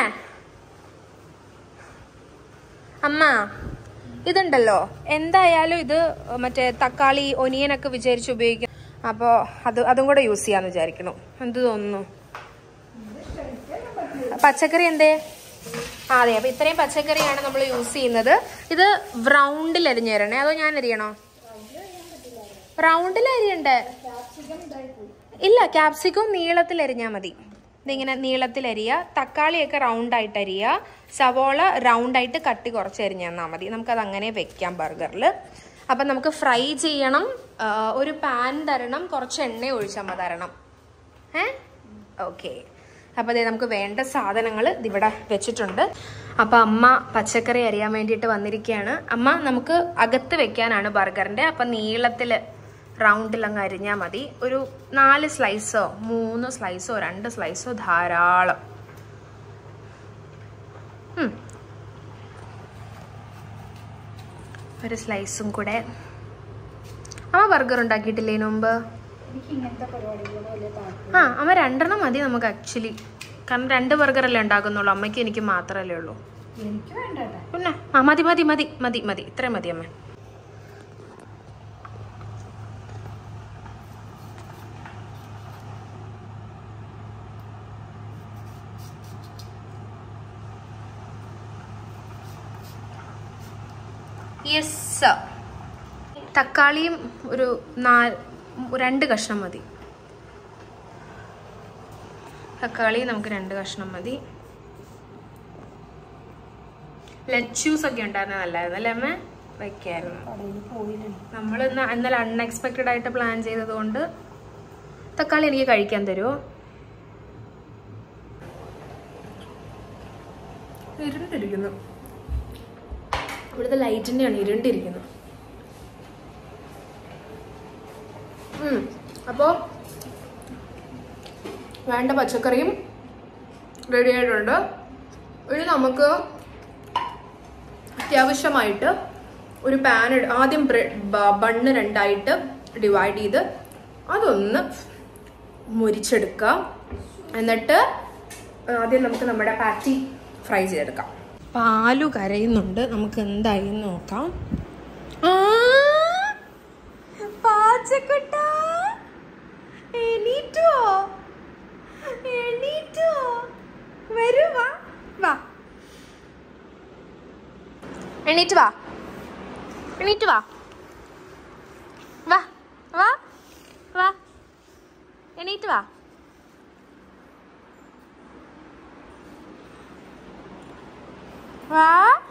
അമ്മ ഇതുണ്ടല്ലോ എന്തായാലും ഇത് മറ്റേ തക്കാളി ഒനിയനൊക്കെ വിചാരിച്ച് ഉപയോഗിക്കും അപ്പോൾ അത് അതും കൂടെ യൂസ് ചെയ്യാന്ന് വിചാരിക്കണു എന്ത് തോന്നുന്നു പച്ചക്കറി എന്തേ ആ, അതെ അപ്പൊ ഇത്രയും പച്ചക്കറിയാണ് നമ്മൾ യൂസ് ചെയ്യുന്നത് ഇത് റൗണ്ടിൽ അരിഞ്ഞു തരണേ അതോ ഞാൻ അരിയണോ റൗണ്ടിൽ അരിയണ്ടേ ഇല്ല ക്യാപ്സിക്കം നീളത്തിൽ അരിഞ്ഞാൽ മതി ഇതിങ്ങനെ നീളത്തിൽ അരിയുക തക്കാളിയൊക്കെ റൗണ്ട് ആയിട്ട് അരിയുക സവോള റൗണ്ട് ആയിട്ട് കട്ടി കുറച്ച് അരിഞ്ഞ് തന്നാൽ മതി നമുക്കത് അങ്ങനെ വെക്കാം ബർഗറിൽ അപ്പം നമുക്ക് ഫ്രൈ ചെയ്യണം ആ, ഒരു പാൻ തരണം കുറച്ച് എണ്ണ ഒഴിച്ചമ്മ തരണം ഏ ഓക്കെ അപ്പോൾ അതേ നമുക്ക് വേണ്ട സാധനങ്ങൾ ഇവിടെ വെച്ചിട്ടുണ്ട് അപ്പോൾ അമ്മ പച്ചക്കറി അരിയാൻ വേണ്ടിയിട്ട് വന്നിരിക്കുകയാണ് അമ്മ നമുക്ക് അകത്ത് വെക്കാനാണ് ബർഗറിൻ്റെ അപ്പം നീളത്തിൽ റൗണ്ടിൽ അങ്ങ് അരിഞ്ഞാൽ മതി ഒരു നാല് സ്ലൈസോ മൂന്ന് സ്ലൈസോ രണ്ട് സ്ലൈസോ ധാരാളം ഉം. ഒരു സ്ലൈസും കൂടെ അമ്മ ബർഗർ ഉണ്ടാക്കിയിട്ടില്ലേ ഇതിനു മുമ്പ് എനിക്ക് ഇങ്ങനത്തെ പരിപാടികളോട് വലിയ താല്പര്യം ആ അമ്മ രണ്ടെണ്ണം മതി നമുക്ക് ആക്ച്വലി കാരണം രണ്ട് ബർഗർ അല്ലേ ഉണ്ടാക്കുന്നുള്ളൂ അമ്മയ്ക്ക് എനിക്ക് മാത്രമല്ലേ ഉള്ളൂ എനിക്ക് വേണ്ടല്ലേ പിന്നെ ആ മതി മതി മതി മതി മതി ഇത്രയും മതി അമ്മ യെസ് തക്കാളിയും ഒരു നാല് രണ്ട് കഷ്ണം മതി തക്കാളി നമുക്ക് രണ്ട് കഷ്ണം മതി ലച്ചൂസ് ഒക്കെ ഉണ്ടായിരുന്നത് നല്ലായിരുന്നു അല്ലേ അമ്മ വയ്ക്കായിരുന്നു കടയിൽ പോയിട്ടുണ്ട് നമ്മൾ ഇന്ന് ഇന്നലെ അൺഎക്സ്പെക്റ്റഡ് ആയിട്ട് പ്ലാൻ ചെയ്തതുകൊണ്ട് തക്കാളി എനിക്ക് കഴിക്കാൻ തരുമോ ഇരുണ്ടിരിക്കുന്നു ഇവിടുത്തെ ലൈറ്റിൻ്റെയാണ് ഇരുണ്ടിരിക്കുന്നത് അപ്പോൾ വേണ്ട പച്ചക്കറിയും റെഡി ആയിട്ടുണ്ട് ഇനി നമുക്ക് അത്യാവശ്യമായിട്ട് ഒരു പാൻ ആദ്യം ബ്രെഡ് ബണ്ണ് രണ്ടായിട്ട് ഡിവൈഡ് ചെയ്ത് അതൊന്ന് മുരിച്ചെടുക്കുക എന്നിട്ട് ആദ്യം നമുക്ക് നമ്മുടെ പാറ്റി ഫ്രൈ ചെയ്തെടുക്കാം പാലു കരയുന്നുണ്ട് നമുക്ക് എന്തായി എന്ന് നോക്കാം ആ, പാച്ചക്കുട്ട എണീറ്റോ എണീറ്റോ വരൂ വാ വാ എണീറ്റ് വാ എണീറ്റ് വാ വാ വാ വാ എണീറ്റ് വാ വാ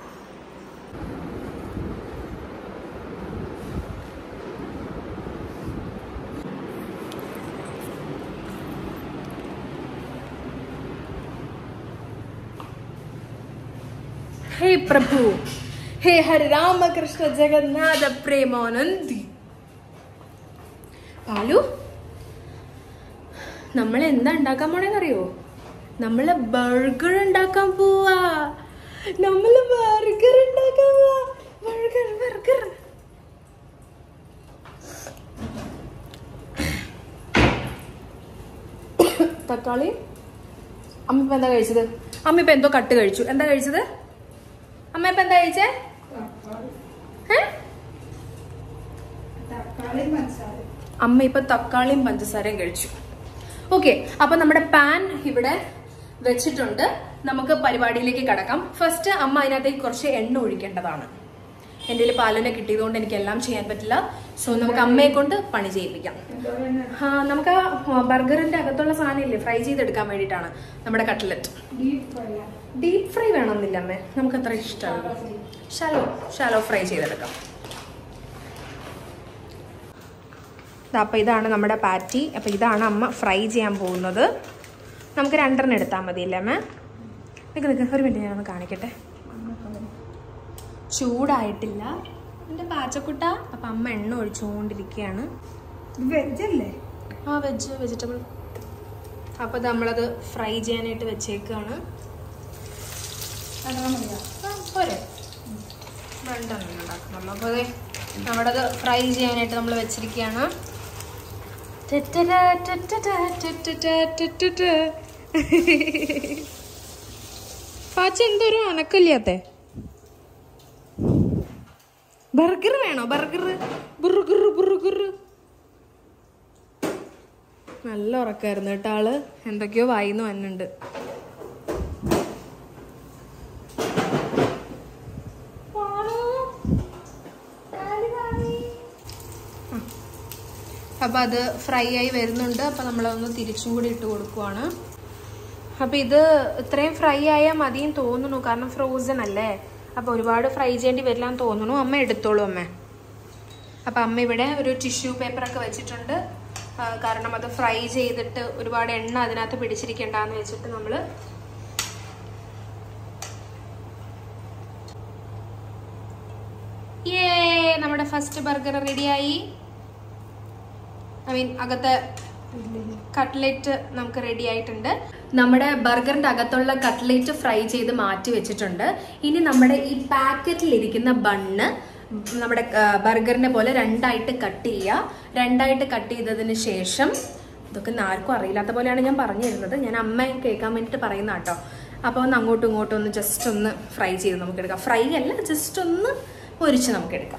ഹേ പ്രഭു ഹേ ഹരി രാമകൃഷ്ണ ജഗന്നാഥ പ്രേമാനന്ദി പാലു നമ്മൾ എന്താ ഉണ്ടാക്കാൻ പോണേന്നറിയോ നമ്മള് ബർഗർ ഉണ്ടാക്കാൻ പോവാ നമ്മള് ബർഗർ ഉണ്ടാക്കാൻ പോവാ ബർഗർ ബർഗർ തക്കാളി അമ്മ ഇപ്പൊ എന്താ കഴിച്ചത് അമ്മ ഇപ്പൊ എന്തോ കട്ട് കഴിച്ചു എന്താ കഴിച്ചത് അമ്മ ഇപ്പൊ എന്താ കഴിച്ചേ ഏ? തക്കാളി മനസ്സിലായി അമ്മ ഇപ്പൊ തക്കാളിയും പഞ്ചസാരയും കഴിച്ചു ഓക്കെ അപ്പൊ നമ്മുടെ പാൻ ഇവിടെ വെച്ചിട്ടുണ്ട് നമുക്ക് പരിപാടിയിലേക്ക് കടക്കാം ഫസ്റ്റ് അമ്മ അതിനകത്തേക്ക് കുറച്ച് എണ്ണ ഒഴിക്കേണ്ടതാണ് എൻ്റെ കയ്യിൽ പാലിനെ കിട്ടിയതുകൊണ്ട് എനിക്ക് എല്ലാം ചെയ്യാൻ പറ്റില്ല സോ നമുക്ക് അമ്മയെ കൊണ്ട് പണി ചെയ്യിപ്പിക്കാം ആ, നമുക്ക് ആ ബർഗറിന്റെ അകത്തുള്ള സാധനം ഇല്ലേ ഫ്രൈ ചെയ്തെടുക്കാൻ വേണ്ടിയിട്ടാണ് നമ്മുടെ cutlet deep fry deep fry വേണമെന്നില്ല അമ്മേ നമുക്ക് അത്ര ഇഷ്ടമല്ല ഷാലോ ഷാലോ ഫ്രൈ ചെയ്തെടുക്കാം ദാ അപ്പോൾ ഇതാണ് നമ്മുടെ പാറ്റി അപ്പോൾ ഇതാണ് അമ്മ ഫ്രൈ ചെയ്യാൻ പോകുന്നത് നമുക്ക് രണ്ടെണ്ണം എടുത്താൽ മതിയല്ലേ അമ്മ നിൽക്ക് നിൽക്ക് ഒരു മിനിറ്റ് ഞാനൊന്ന് കാണിക്കട്ടെ ചൂടായിട്ടില്ല എൻ്റെ പാച്ചക്കുട്ട അപ്പം അമ്മ എണ്ണ ഒഴിച്ചുകൊണ്ടിരിക്കുകയാണ് വെജല്ലേ ആ വെജ് വെജിറ്റബിൾ അപ്പോൾ നമ്മളത് ഫ്രൈ ചെയ്യാനായിട്ട് വെച്ചേക്കാണ് അതാ മതിയോ ആ, പോരെ രണ്ടെണ്ണം ഉണ്ടാക്കുന്നുള്ളൂ അപ്പോൾ അതെ നമ്മളത് ഫ്രൈ ചെയ്യാനായിട്ട് നമ്മൾ വെച്ചിരിക്കുകയാണ് ടെറ്റടാ, ടെറ്റടാ, ടെറ്റടാ, ടെറ്റടാ. പാച്ച എന്തൊരു അനക്കല്ലാത്തെ ബർഗർ വേണോ ബർഗർ ബുറുഗുർ ബുറുഗുർ നല്ല ഉറക്കായിരുന്നു കേട്ടോ ആള് എന്തൊക്കെയോ വായിന്ന് വന്നുണ്ട് അപ്പം അത് ഫ്രൈ ആയി വരുന്നുണ്ട് അപ്പം നമ്മളതൊന്ന് തിരിച്ചും കൂടി ഇട്ട് കൊടുക്കുവാണ് അപ്പം ഇത് ഇത്രയും ഫ്രൈ ആയാൽ മതിയും തോന്നുന്നു കാരണം ഫ്രോസൺ അല്ലേ അപ്പം ഒരുപാട് ഫ്രൈ ചെയ്യേണ്ടി വരില്ല എന്ന് തോന്നുന്നു അമ്മ എടുത്തോളൂ അമ്മ അപ്പം അമ്മ ഇവിടെ ഒരു ടിഷ്യൂ പേപ്പറൊക്കെ വെച്ചിട്ടുണ്ട് ആ, കാരണം അത് ഫ്രൈ ചെയ്തിട്ട് ഒരുപാട് എണ്ണ അതിനകത്ത് പിടിച്ചിരിക്കണ്ടെന്ന് വെച്ചിട്ട് നമ്മൾ ഏ നമ്മുടെ ഫസ്റ്റ് ബർഗർ റെഡിയായി ഐ മീൻ അകത്തെ കട്ട്ലേറ്റ് നമുക്ക് റെഡി ആയിട്ടുണ്ട് നമ്മുടെ ബർഗറിന്റെ അകത്തുള്ള കട്ട്ലേറ്റ് ഫ്രൈ ചെയ്ത് മാറ്റി വെച്ചിട്ടുണ്ട് ഇനി നമ്മുടെ ഈ പാക്കറ്റിലിരിക്കുന്ന ബണ്ണ് നമ്മുടെ ബർഗറിനെ പോലെ രണ്ടായിട്ട് കട്ട് ചെയ്യുക രണ്ടായിട്ട് കട്ട് ചെയ്തതിന് ശേഷം ഇതൊക്കെ ഇന്ന് ആർക്കും അറിയില്ലാത്ത പോലെയാണ് ഞാൻ പറഞ്ഞു തരുന്നത് ഞാൻ അമ്മ കേൾക്കാൻ വേണ്ടിയിട്ട് പറയുന്ന കേട്ടോ അപ്പോൾ ഒന്ന് അങ്ങോട്ടും ഇങ്ങോട്ടും ഒന്ന് ജസ്റ്റ് ഒന്ന് ഫ്രൈ ചെയ്ത് നമുക്ക് എടുക്കാം ഫ്രൈ അല്ല ജസ്റ്റ് ഒന്ന് പൊരിച്ച് നമുക്ക് എടുക്കാം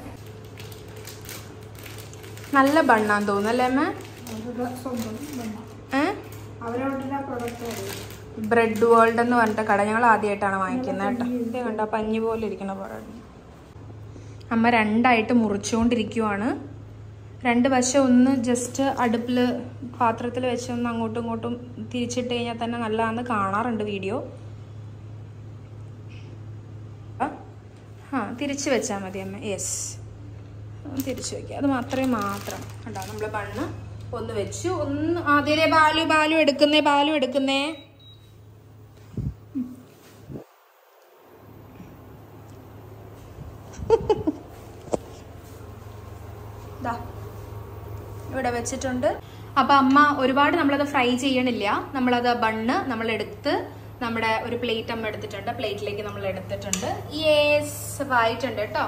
നല്ല ബണ്ണാന്ന് തോന്നുന്നു അല്ലേ അമ്മ അവരുടെ സ്വന്തം ബണ്ണ. ഏഹ് അവരവരുടെ പ്രൊഡക്റ്റ് അറിയും ബ്രെഡ് വേൾഡ് എന്ന് പറഞ്ഞിട്ട് കട ഞങ്ങൾ ആദ്യമായിട്ടാണ് വാങ്ങിക്കുന്നത് കേട്ടോ ഇത് കണ്ടോ പഞ്ഞി പോലെ ഇരിക്കുന്ന ബ്രെഡ് അമ്മ രണ്ടായിട്ട് മുറിച്ചുകൊണ്ടിരിക്കുവാണ് രണ്ട് വശം ഒന്ന് ജസ്റ്റ് അടുപ്പിൽ പാത്രത്തിൽ വെച്ച് ഒന്ന് അങ്ങോട്ടും ഇങ്ങോട്ടും തിരിച്ചിട്ട് കഴിഞ്ഞാൽ തന്നെ നല്ലതാണെന്ന് കാണാറുണ്ട് വീഡിയോ ആ തിരിച്ച് വെച്ചാൽ മതി അമ്മ യെസ് തിരിച്ചു വെക്കുക അത് മാത്രമേ മാത്രം കണ്ടോ നമ്മൾ ബണ്ണ് ഒന്ന് വെച്ചു ഒന്ന് ആദ്യമേ ബാലു ബാലു എടുക്കുന്നേ ബാലു എടുക്കുന്നേ ദാ ഇവിടെ വെച്ചിട്ടുണ്ട് അപ്പൊ അമ്മ ഒരുപാട് നമ്മളത് ഫ്രൈ ചെയ്യണില്ല നമ്മളത് ബണ്ണ് നമ്മൾ എടുത്ത് നമ്മുടെ ഒരു പ്ലേറ്റ് അമ്മ എടുത്തിട്ടുണ്ട് പ്ലേറ്റിലേക്ക് നമ്മൾ എടുത്തിട്ടുണ്ട് യേസ് ആയിട്ടുണ്ട് കേട്ടോ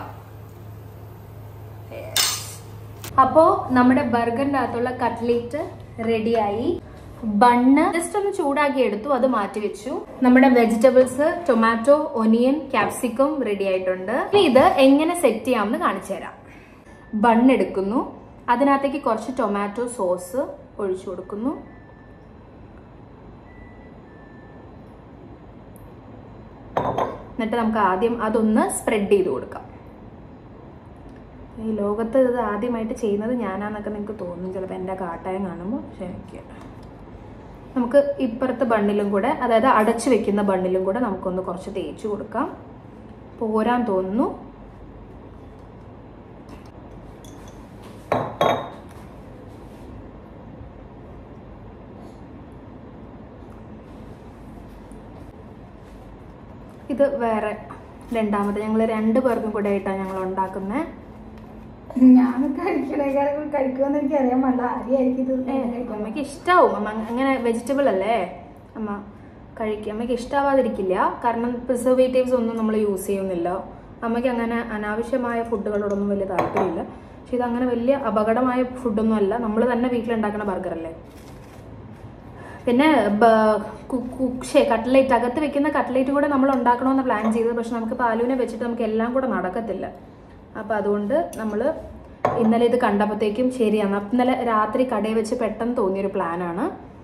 അപ്പോ നമ്മുടെ ബർഗറിന്റെ അകത്തുള്ള കട്ട്ലേറ്റ് റെഡിയായി ബണ്ണ് ജസ്റ്റ് ഒന്ന് ചൂടാക്കി എടുത്തു അത് മാറ്റി വെച്ചു നമ്മുടെ vegetables tomato onion capsicum ready ആയിട്ടുണ്ട് ഇനി ഇത് എങ്ങനെ സെറ്റ് ചെയ്യാമെന്ന് കാണിച്ചു തരാം ബൺ എടുക്കുന്നു അതിനകത്തേക്ക് കുറച്ച് ടൊമാറ്റോ സോസ് ഒഴിച്ചു കൊടുക്കുന്നു എന്നിട്ട് നമുക്ക് ആദ്യം അതൊന്ന് സ്പ്രെഡ് ചെയ്ത് കൊടുക്കാം ഈ ലോകത്ത് ഇത് ആദ്യമായിട്ട് ചെയ്യുന്നത് ഞാനാന്നൊക്കെ നിങ്ങൾക്ക് തോന്നും ചിലപ്പോൾ എൻ്റെ കാട്ടായം കാണുമ്പോൾ ക്ഷമിക്കുക നമുക്ക് ഇപ്പുറത്തെ ബണ്ണിലും കൂടെ അതായത് അടച്ചു വെക്കുന്ന ബണ്ണിലും കൂടെ നമുക്കൊന്ന് കുറച്ച് തേച്ച് കൊടുക്കാം പോരാൻ തോന്നുന്നു ഇത് വേറെ രണ്ടാമത് ഞങ്ങൾ രണ്ട് പേർക്കും കൂടെ ആയിട്ടാണ് ഞങ്ങൾ ഉണ്ടാക്കുന്നത് ഞാൻ കഴിക്കണേക്കാളും കഴിക്കുമെന്ന് എനിക്ക് അറിയാൻ പാടില്ല ആരെയായിരിക്കും ഇത് കഴിക്കാൻ അമ്മയ്ക്ക് ഇഷ്ടാവും അമ്മ അങ്ങനെ വെജിറ്റബിൾ അല്ലേ അമ്മ കഴിക്കുക അമ്മയ്ക്ക് ഇഷ്ടാവാതിരിക്കില്ല കാരണം പ്രിസർവേറ്റീവ്സ് ഒന്നും നമ്മൾ യൂസ് ചെയ്യുന്നില്ല അമ്മയ്ക്ക് അങ്ങനെ അനാവശ്യമായ ഫുഡുകളോടൊന്നും വലിയ താല്പര്യമില്ല പക്ഷെ ഇതങ്ങനെ വലിയ അപകടമായ ഫുഡൊന്നും അല്ല നമ്മൾ തന്നെ വീട്ടിലുണ്ടാക്കുന്ന ബർഗർ അല്ലേ പിന്നെ കുക്ഷേ കട്ട്ലേറ്റ് അകത്ത് വെക്കുന്ന കട്ട്ലേറ്റ് കൂടെ നമ്മൾ ഉണ്ടാക്കണമെന്ന് പ്ലാൻ ചെയ്തത് പക്ഷെ നമുക്ക് പാലുവിനെ വെച്ചിട്ട് നമുക്ക് എല്ലാം കൂടെ നടക്കത്തില്ല അപ്പം അതുകൊണ്ട് നമ്മൾ ഇന്നലെ ഇത് കണ്ടപ്പോഴത്തേക്കും ശരിയാണ് അപ്പം ഇന്നലെ രാത്രി കടയിൽ വെച്ച് പെട്ടെന്ന് തോന്നിയൊരു പ്ലാനാണ്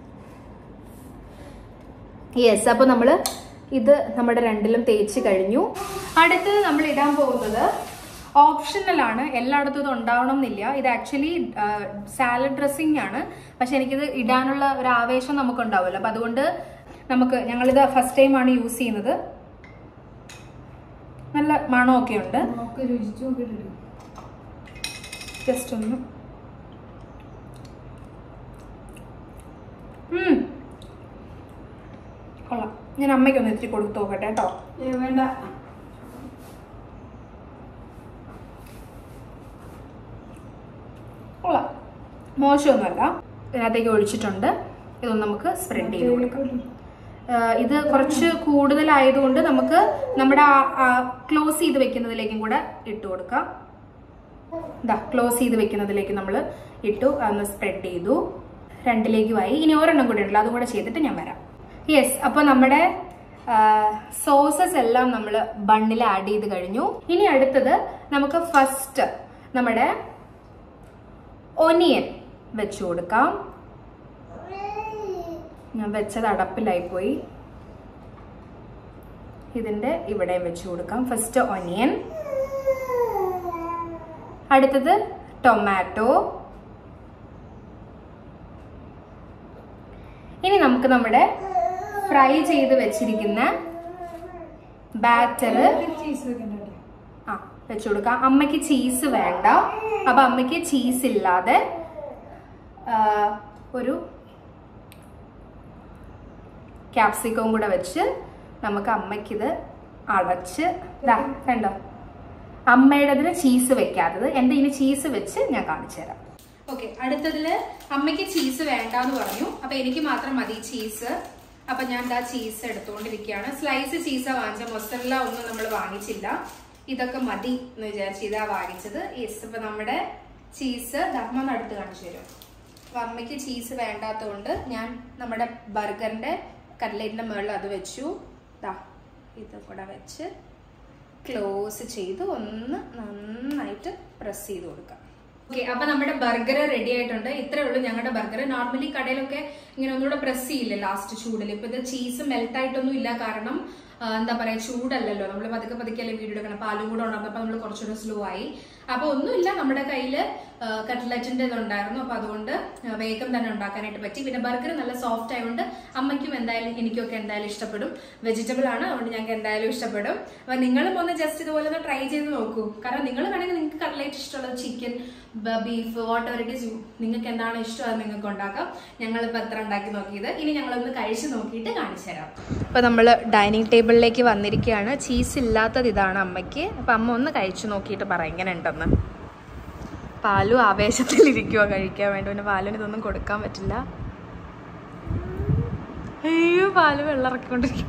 യെസ് അപ്പോൾ നമ്മൾ ഇത് നമ്മുടെ രണ്ടിലും തേച്ച് കഴിഞ്ഞു അടുത്തത് നമ്മൾ ഇടാൻ പോകുന്നത് ഓപ്ഷണൽ ആണ് എല്ലായിടത്തും ഇത് ഉണ്ടാവണം എന്നില്ല ഇത് ആക്ച്വലി സാലഡ് ഡ്രസ്സിംഗ് ആണ് പക്ഷെ എനിക്കിത് ഇടാനുള്ള ഒരു ആവേശം നമുക്ക് ഉണ്ടാവില്ല അപ്പം അതുകൊണ്ട് നമുക്ക് ഞങ്ങളിത് ഫസ്റ്റ് ടൈം ആണ് യൂസ് ചെയ്യുന്നത് നല്ല മണമൊക്കെ ഉണ്ട് നമുക്ക് രുചിച്ചു നോക്കിയിട്ടുണ്ട് ജസ്റ്റ് ഒന്ന് ഉം. കൊള്ളാം ഞാൻ അമ്മയ്ക്കൊന്ന് ഇത്തിരി കൊടുത്തു നോക്കട്ടെ കേട്ടോ ഏ, വേണ്ട കൊള്ളാം മോശമൊന്നുമല്ല ഇതിനകത്തേക്ക് ഒഴിച്ചിട്ടുണ്ട് ഇതൊന്ന് നമുക്ക് സ്പ്രെഡ് ചെയ്ത് കൊടുക്കാം ആ, ഇത് കുറച്ച് കൂടുതലായതുകൊണ്ട് നമുക്ക് നമ്മുടെ ക്ലോസ് ചെയ്ത് വെക്കുന്നതിലേക്കും കൂടെ ഇട്ട് കൊടുക്കാം ഇതാ ക്ലോസ് ചെയ്ത് വെക്കുന്നതിലേക്ക് നമ്മൾ ഇട്ടു അതൊന്ന് സ്പ്രെഡ് ചെയ്തു രണ്ടിലേക്കുമായി ഇനി ഒരെണ്ണം കൂടി ഉണ്ടല്ലോ അതും കൂടെ ചെയ്തിട്ട് ഞാൻ വരാം യെസ് അപ്പൊ നമ്മുടെ സോസസ് എല്ലാം നമ്മൾ ബണ്ണിൽ ആഡ് ചെയ്ത് കഴിഞ്ഞു ഇനി അടുത്തത് നമുക്ക് ഫസ്റ്റ് നമ്മുടെ ഒനിയൻ വെച്ചു കൊടുക്കാം ഞാൻ വെച്ചത് അടപ്പിലായി പോയി ഇതിന്റെ ഇവിടെ വെച്ചു കൊടുക്കാം ഫസ്റ്റ് ഒനിയൻ അടുത്തത് ടൊമാറ്റോ ഇനി നമുക്ക് നമ്മുടെ ഫ്രൈ ചെയ്ത് വെച്ചിരിക്കുന്ന ബാറ്റർ ചീസ് വെക്കണ്ടേ ആ വെച്ചു കൊടുക്കാം അമ്മയ്ക്ക് ചീസ് വേണ്ട അപ്പൊ അമ്മയ്ക്ക് ചീസ് ഇല്ലാതെ ആ, ഒരു ക്യാപ്സിക്കവും കൂടെ വെച്ച് നമുക്ക് അമ്മയ്ക്കിത് അടച്ച് ഇതാ കണ്ടോ അമ്മയുടേതിന് ചീസ് വെക്കാത്തത് എന്റെ ഇനി ചീസ് വെച്ച് ഞാൻ കാണിച്ചു തരാം ഓക്കെ അടുത്തതില് അമ്മയ്ക്ക് ചീസ് വേണ്ടാന്ന് പറഞ്ഞു അപ്പൊ എനിക്ക് മാത്രം മതി ചീസ് അപ്പൊ ഞാൻ ദാ ചീസ് എടുത്തുകൊണ്ടിരിക്കുകയാണ് സ്ലൈസ് ചീസ വാങ്ങിച്ച മൊസറല്ല ഒന്നും നമ്മൾ വാങ്ങിച്ചില്ല ഇതൊക്കെ മതി എന്ന് വിചാരിച്ച് ഇതാ വാങ്ങിച്ചത് യെസ് അപ്പൊ നമ്മുടെ ചീസ് ധർമ്മം അടുത്ത് കാണിച്ചു തരും അപ്പൊ അമ്മയ്ക്ക് ചീസ് വേണ്ടാത്തതുകൊണ്ട് ഞാൻ നമ്മുടെ ബർഗറിന്റെ കട്ട്ലേറ്റിന്റെ മുകളിൽ അത് വെച്ചു ദാ ഇത് കൂടെ വെച്ച് ക്ലോസ് ചെയ്ത് ഒന്ന് നന്നായിട്ട് പ്രസ് ചെയ്ത് കൊടുക്കാം ഓക്കെ അപ്പൊ നമ്മുടെ ബർഗർ റെഡി ആയിട്ടുണ്ട് ഇത്രേ ഉള്ളൂ ഞങ്ങളുടെ ബർഗർ നോർമലി കടയിലൊക്കെ ഇങ്ങനെ ഒന്നുകൂടെ പ്രസ് ചെയ്യില്ലേ ലാസ്റ്റ് ചൂടിൽ ഇപ്പൊ ഇത് ചീസ് മെൽറ്റ് ആയിട്ടൊന്നും ഇല്ല കാരണം ആ, എന്താ പറയാ ചൂടല്ലല്ലോ നമ്മൾ പതുക്കെ പതുക്കെയല്ലേ വീഡിയോ എടുക്കണം പാലും കൂടെ ഉണ്ടാകുമ്പോൾ നമ്മൾ കുറച്ചുകൂടെ സ്ലോ ആയി അപ്പൊ ഒന്നുമില്ല നമ്മുടെ കയ്യിൽ കട്ട്ലറ്റിന്റെ ഇതുണ്ടായിരുന്നു അപ്പൊ അതുകൊണ്ട് ആ, വേഗം തന്നെ ഉണ്ടാക്കാനായിട്ട് പറ്റി പിന്നെ ബർഗർ നല്ല സോഫ്റ്റ് ആയതുകൊണ്ട് അമ്മയ്ക്കും എന്തായാലും എനിക്കൊക്കെ എന്തായാലും ഇഷ്ടപ്പെടും വെജിറ്റബിൾ ആണ് അതുകൊണ്ട് ഞങ്ങൾക്ക് എന്തായാലും ഇഷ്ടപ്പെടും അപ്പൊ നിങ്ങളും ഒന്ന് ജസ്റ്റ് ഇതുപോലെ ഒന്ന് ട്രൈ ചെയ്ത് നോക്കൂ കാരണം നിങ്ങൾ വേണമെങ്കിൽ നിങ്ങൾക്ക് കട്ട്ലൈറ്റ് ഇഷ്ടമുള്ളത് chicken beef whatever it is നിങ്ങൾക്ക് എന്താണ് ഇഷ്ടം അത് നിങ്ങൾക്ക് ഉണ്ടാക്കാം ഞങ്ങളിപ്പോൾ എത്ര ഉണ്ടാക്കി നോക്കിയത് ഇനി ഞങ്ങളൊന്ന് കഴിച്ച് നോക്കിയിട്ട് കാണിച്ചു തരാം അപ്പോൾ നമ്മൾ ഡൈനിങ് ടേബിളിലേക്ക് വന്നിരിക്കുകയാണ് ചീസ് ഇല്ലാത്തത് ഇതാണ് അമ്മയ്ക്ക് അപ്പം അമ്മ ഒന്ന് കഴിച്ചു നോക്കിയിട്ട് പറ എങ്ങനെ ഉണ്ടെന്ന് പാലു ആവേശത്തിലിരിക്കുക കഴിക്കാൻ വേണ്ടി പിന്നെ പാലുവിന് ഇതൊന്നും കൊടുക്കാൻ പറ്റില്ല അയ്യോ പാല് വെള്ളം ഇറക്കിക്കൊണ്ടിരിക്കും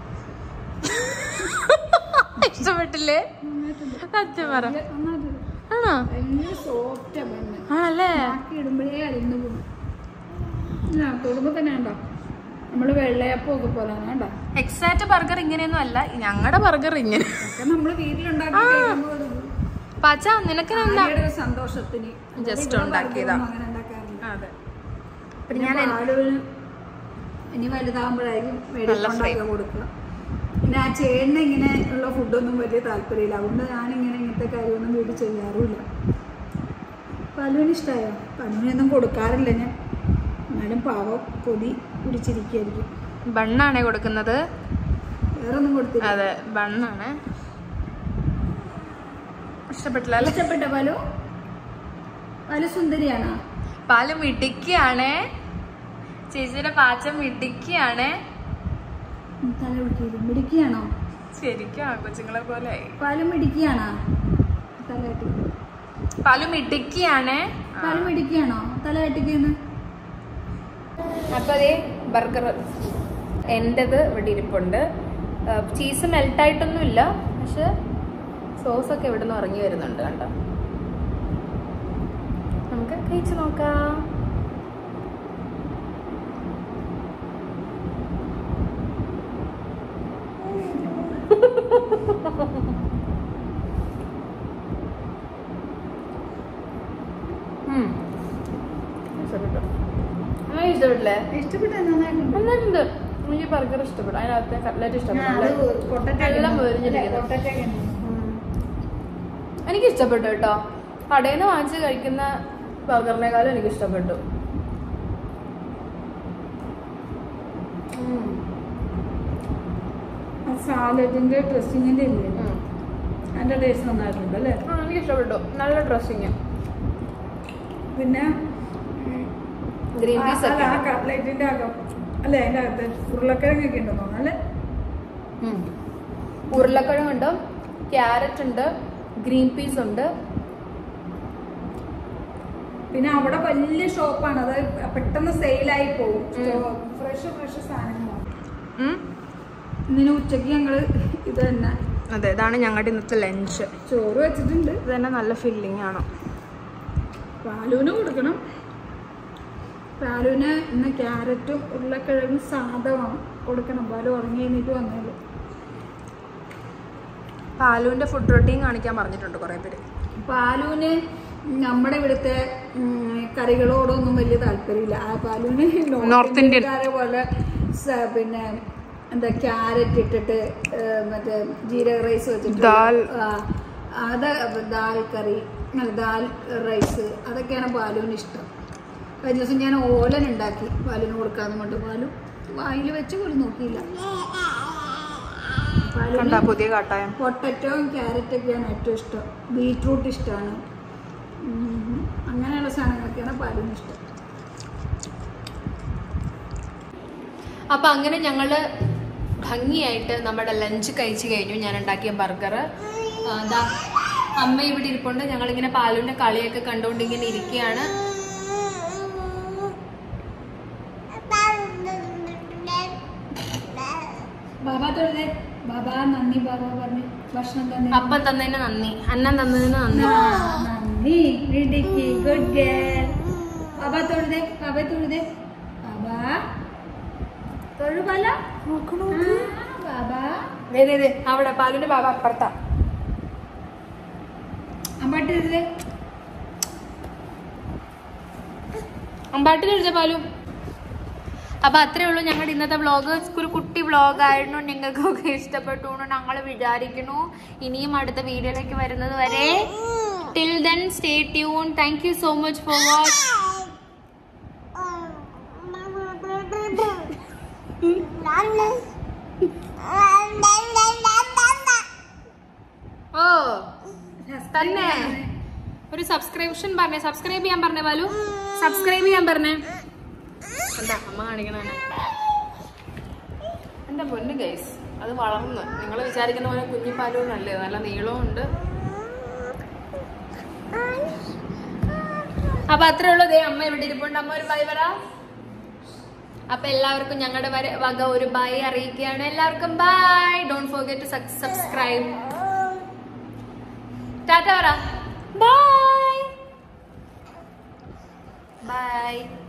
ഇഷ്ടപ്പെട്ടില്ലേ സത്യം പറ ആണോ ഭയങ്കര സോഫ്റ്റ് ബണ്ണ് ആണല്ലേ ആക്കി ഇടുമ്പോഴേ അലിഞ്ഞു പോകും തൊടുമ്പോ തന്നെ ഉണ്ടോ നമ്മള് വെള്ളയപ്പം ഒക്കെ പോലെ കണ്ടോ എക്സാക്ട് ബർഗർ ഇങ്ങനെയൊന്നും അല്ല ഞങ്ങളുടെ ബർഗർ ഇങ്ങനെ ഒക്കെ നമ്മള് വീട്ടിലുണ്ടാക്കി കഴിക്കുമ്പോ ഒരു പച്ച നിനക്ക് എന്താ ആരുടെ ഒരു സന്തോഷത്തിന് Just ഇവിടെ ഉണ്ടാക്കിയതാ. ബർഗറൊന്നും അങ്ങനെ ഉണ്ടാക്കാറില്ല അതെ പിന്നെ ഞാൻ പാലുവിന് ഇനി വലുതാകുമ്പോഴായിരിക്കും മേടിച്ചുണ്ടാക്കി കൊടുക്കുക പിന്നെ ആ ചേട്ടന് ഇങ്ങനെ ഉള്ള ഫുഡൊന്നും വലിയ താല്പര്യമില്ല അതുകൊണ്ട് ഞാനിങ്ങനെ ഇങ്ങനത്തെ കാര്യമൊന്നും വീട്ടിൽ ചെയ്യാറുമില്ല പലുവിന് ഇഷ്ടമായോ പലുവിനൊന്നും കൊടുക്കാറില്ല ഞാൻ എന്നാലും പാവം പൊടി കുടിച്ചിരിക്കുകയായിരിക്കും ബണ്ണാണേ കൊടുക്കുന്നത് വേറെ ഒന്നും കൊടുത്തില്ല അതെ ബണ്ണാണ് ഇഷ്ടപ്പെട്ടില്ല അല്ലേ ഇഷ്ടപ്പെട്ട പലു പല സുന്ദരിയാണോ പാല് മിടിക്കുകയാണേ ചേച്ചിയുടെ പാച്ചം മിടിക്കുകയാണേ തല പിടിക്കില്ല മിടിക്കുകയാണോ ശരിക്കും ആ കൊച്ചുങ്ങളെ പോലെ പാല് മിടിക്കുകയാണോ തല കെട്ടി പാല് മിടിക്കുകയാണേ പാല് മിടിക്കുകയാണോ തല കെട്ടിക്കുന്നു അപ്പൊ അതേ ബർഗർ എൻ്റെത് ഇവിടെ ഇരിപ്പുണ്ട് ചീസ് മെൽട്ടായിട്ടൊന്നുമില്ല പക്ഷെ സോസൊക്കെ ഇവിടെ നിന്ന് ഇറങ്ങി വരുന്നുണ്ട് കണ്ടോ നമുക്ക് കഴിച്ചു നോക്കാം ഉം. ഇഷ്ടപ്പെട്ടു ആ, ഇഷ്ടപ്പെട്ടില്ലേ ഇഷ്ടപ്പെട്ട നന്നായിട്ടുണ്ട് നന്നായിട്ടുണ്ട് എനിക്ക് ബർഗർ ഇഷ്ടപ്പെട്ടു അതിനകത്ത് കട്ട്ലറ്റ് ഞാൻ അത് ഇഷ്ടപ്പെട്ടു പൊട്ടറ്റോ എല്ലാം ഒക്കെ- മുരിഞ്ഞിരിക്കുന്നു. പൊട്ടറ്റോ ഒക്കെ ഉണ്ട്. എനിക്ക് ഇഷ്ടപ്പെട്ടു കേട്ടോ കടയിൽ നിന്ന് വാങ്ങിച്ച് കഴിക്കുന്ന ബർഗറിനേക്കാളും എനിക്ക് ഇഷ്ടപ്പെട്ടു ഉം. ആ സാലഡിന്റെ ഡ്രസ്സിങ്ങിന്റെ ഇല്ലേ ഉം. അതിന്റെ ടേസ്റ്റ് നന്നായിട്ടുണ്ട് അല്ലേ ആ, എനിക്ക് ഇഷ്ടപ്പെട്ടു നല്ല ഡ്രസ്സിങ് പിന്നെ ഗ്രീൻ ആ- പീസ് അല്ല, ഒക്കെ ആ കട്ട്ലൈറ്റിന്റെ അകം അല്ലേ അതിന്റെ അകത്ത് ഉരുളക്കിഴങ്ങൊക്കെ ഉണ്ടെന്ന് തോന്നുന്നു അല്ലേ ഉം. ഉരുളക്കിഴങ്ങുണ്ട് ക്യാരറ്റ് ഉണ്ട് ഗ്രീൻ പീസ് ഉണ്ട് പിന്നെ അവിടെ വലിയ ഷോപ്പാണ് അത് പെട്ടെന്ന് സെയിലായി പോകും ഫ്രഷ് ഫ്രഷ് സാധനങ്ങളാണ് ഉം. ഇന്നിന് ഉച്ചയ്ക്ക് ഞങ്ങള് ഇത് തന്നെ അതെ ഇതാണ് ഞങ്ങളുടെ ഇന്നത്തെ ലഞ്ച് ചോറ് വെച്ചിട്ടുണ്ട് ഇത് തന്നെ നല്ല ഫില്ലിംഗ് ആണ് പാലൂന് കൊടുക്കണം പാലൂന് ഇന്ന് ക്യാരറ്റും ഉരുളക്കിഴങ്ങും സാധമാണ് കൊടുക്കണം പാലു ഉറങ്ങി കഴിഞ്ഞിട്ട് വന്നാല് പാലുവിന്റെ ഫുഡ് റൊട്ടീൻ കാണിക്കാൻ പറഞ്ഞിട്ടുണ്ട് കുറെ പേര് പാലൂന് നമ്മുടെ ഇവിടുത്തെ ഉം, കറികളോടൊന്നും വലിയ താല്പര്യമില്ല ആ പാലൂന് North Indian. ഇന്ത്യക്കാരെ പോലെ സ- പിന്നെ എന്താ ക്യാരറ്റ് ഇട്ടിട്ട് ഏ, മറ്റേ ജീരക റൈസ് വെച്ചിട്ട് ദാൽ. ആ, അത് ദാൽ കറി അല്ല, ദാൽ റൈസ് അതൊക്കെയാണ് പാലുവിന് ഇഷ്ടം കഴിഞ്ഞ ദിവസം ഞാൻ ഓലൻ ഉണ്ടാക്കി പാലിന് കൊടുക്കാന്ന് കൊണ്ട് പാലു വായിൽ വെച്ച് പോലും നോക്കിയില്ല കണ്ട പാലുവിന് പുതിയ കാട്ടായം പൊട്ടറ്റോയും ക്യാരറ്റൊക്കെയാണ് ഏറ്റവും ഇഷ്ടം ബീട്രൂട്ട് ഇഷ്ടമാണ് ഉം, അങ്ങനെയുള്ള സാധനങ്ങളൊക്കെയാണ് പാലിന് ഇഷ്ടം അപ്പൊ അങ്ങനെ ഞങ്ങള് ഭംഗിയായിട്ട് നമ്മുടെ ലഞ്ച് കഴിച്ചു കഴിഞ്ഞു ഞാൻ ഉണ്ടാക്കിയ ബർഗർ അതാ അമ്മ ഇവിടെ ഇരിപ്പുണ്ട് ഞങ്ങൾ ഇങ്ങനെ പാലുവിന്റെ കളിയൊക്കെ കണ്ടുകൊണ്ട് ഇങ്ങനെ ഇരിക്കുകയാണ് ബാബ തൊഴുതേ ബാബ നന്ദി ബാബ പറഞ്ഞു ഭക്ഷണം തന്നെ അപ്പം തന്നതിന് നന്ദി അന്നം തന്നതിന് നന്ദി നന്ദി മിടുക്കി ഗുഡ് ഗേൾ ബാബ തൊഴുതേ ബാബ തൊഴുതേ ബാബ തൊഴു പല ബാബ ദേ, ദേ, ദേ, അവിടെ പാലുവിന്റെ ബാബ അപ്പുറത്താ അമ്പാട്ട് എഴുതേ അമ്പാട്ടിൽ എഴുതിയ പാലു അപ്പൊ അത്രേ ഉള്ളൂ ഞങ്ങളുടെ ഇന്നത്തെ വ്ളോഗ് ഒരു കുട്ടി വ്ളോഗ് ആയിരുന്നു നിങ്ങൾക്കൊക്കെ ഇഷ്ടപ്പെട്ടു എന്ന് ഞങ്ങൾ വിചാരിക്കുന്നു ഇനിയും അടുത്ത വീഡിയോയിലേക്ക് വരുന്നത് വരെ till then stay tuned thank you so much for watch ഓ തന്നെ ഒരു സബ്സ്ക്രിപ്ഷൻ പറഞ്ഞേ സബ്സ്ക്രൈബ് ചെയ്യാൻ പറഞ്ഞേ ബാലു സബ്സ്ക്രൈബ് ചെയ്യാൻ പറഞ്ഞേ എന്താ അമ്മ കാണിക്കണ എന്റെ പൊന്ന് ഗൈസ് അത് വളർന്ന് നിങ്ങൾ വിചാരിക്കുന്ന പോലെ കുഞ്ഞിപ്പാലും നല്ലത് നല്ല നീളവും ഉണ്ട് അപ്പൊ അത്രേ ഉള്ളൂ ദേ അമ്മ ഇവിടെ ഇരിപ്പുണ്ട് അമ്മ ഒരു ബൈ പറ അപ്പൊ എല്ലാവർക്കും ഞങ്ങളുടെ വര- വക ഒരു ബൈ അറിയിക്കുകയാണ് എല്ലാവർക്കും bye don't forget to subscribe tata പറ ബൈ ബൈ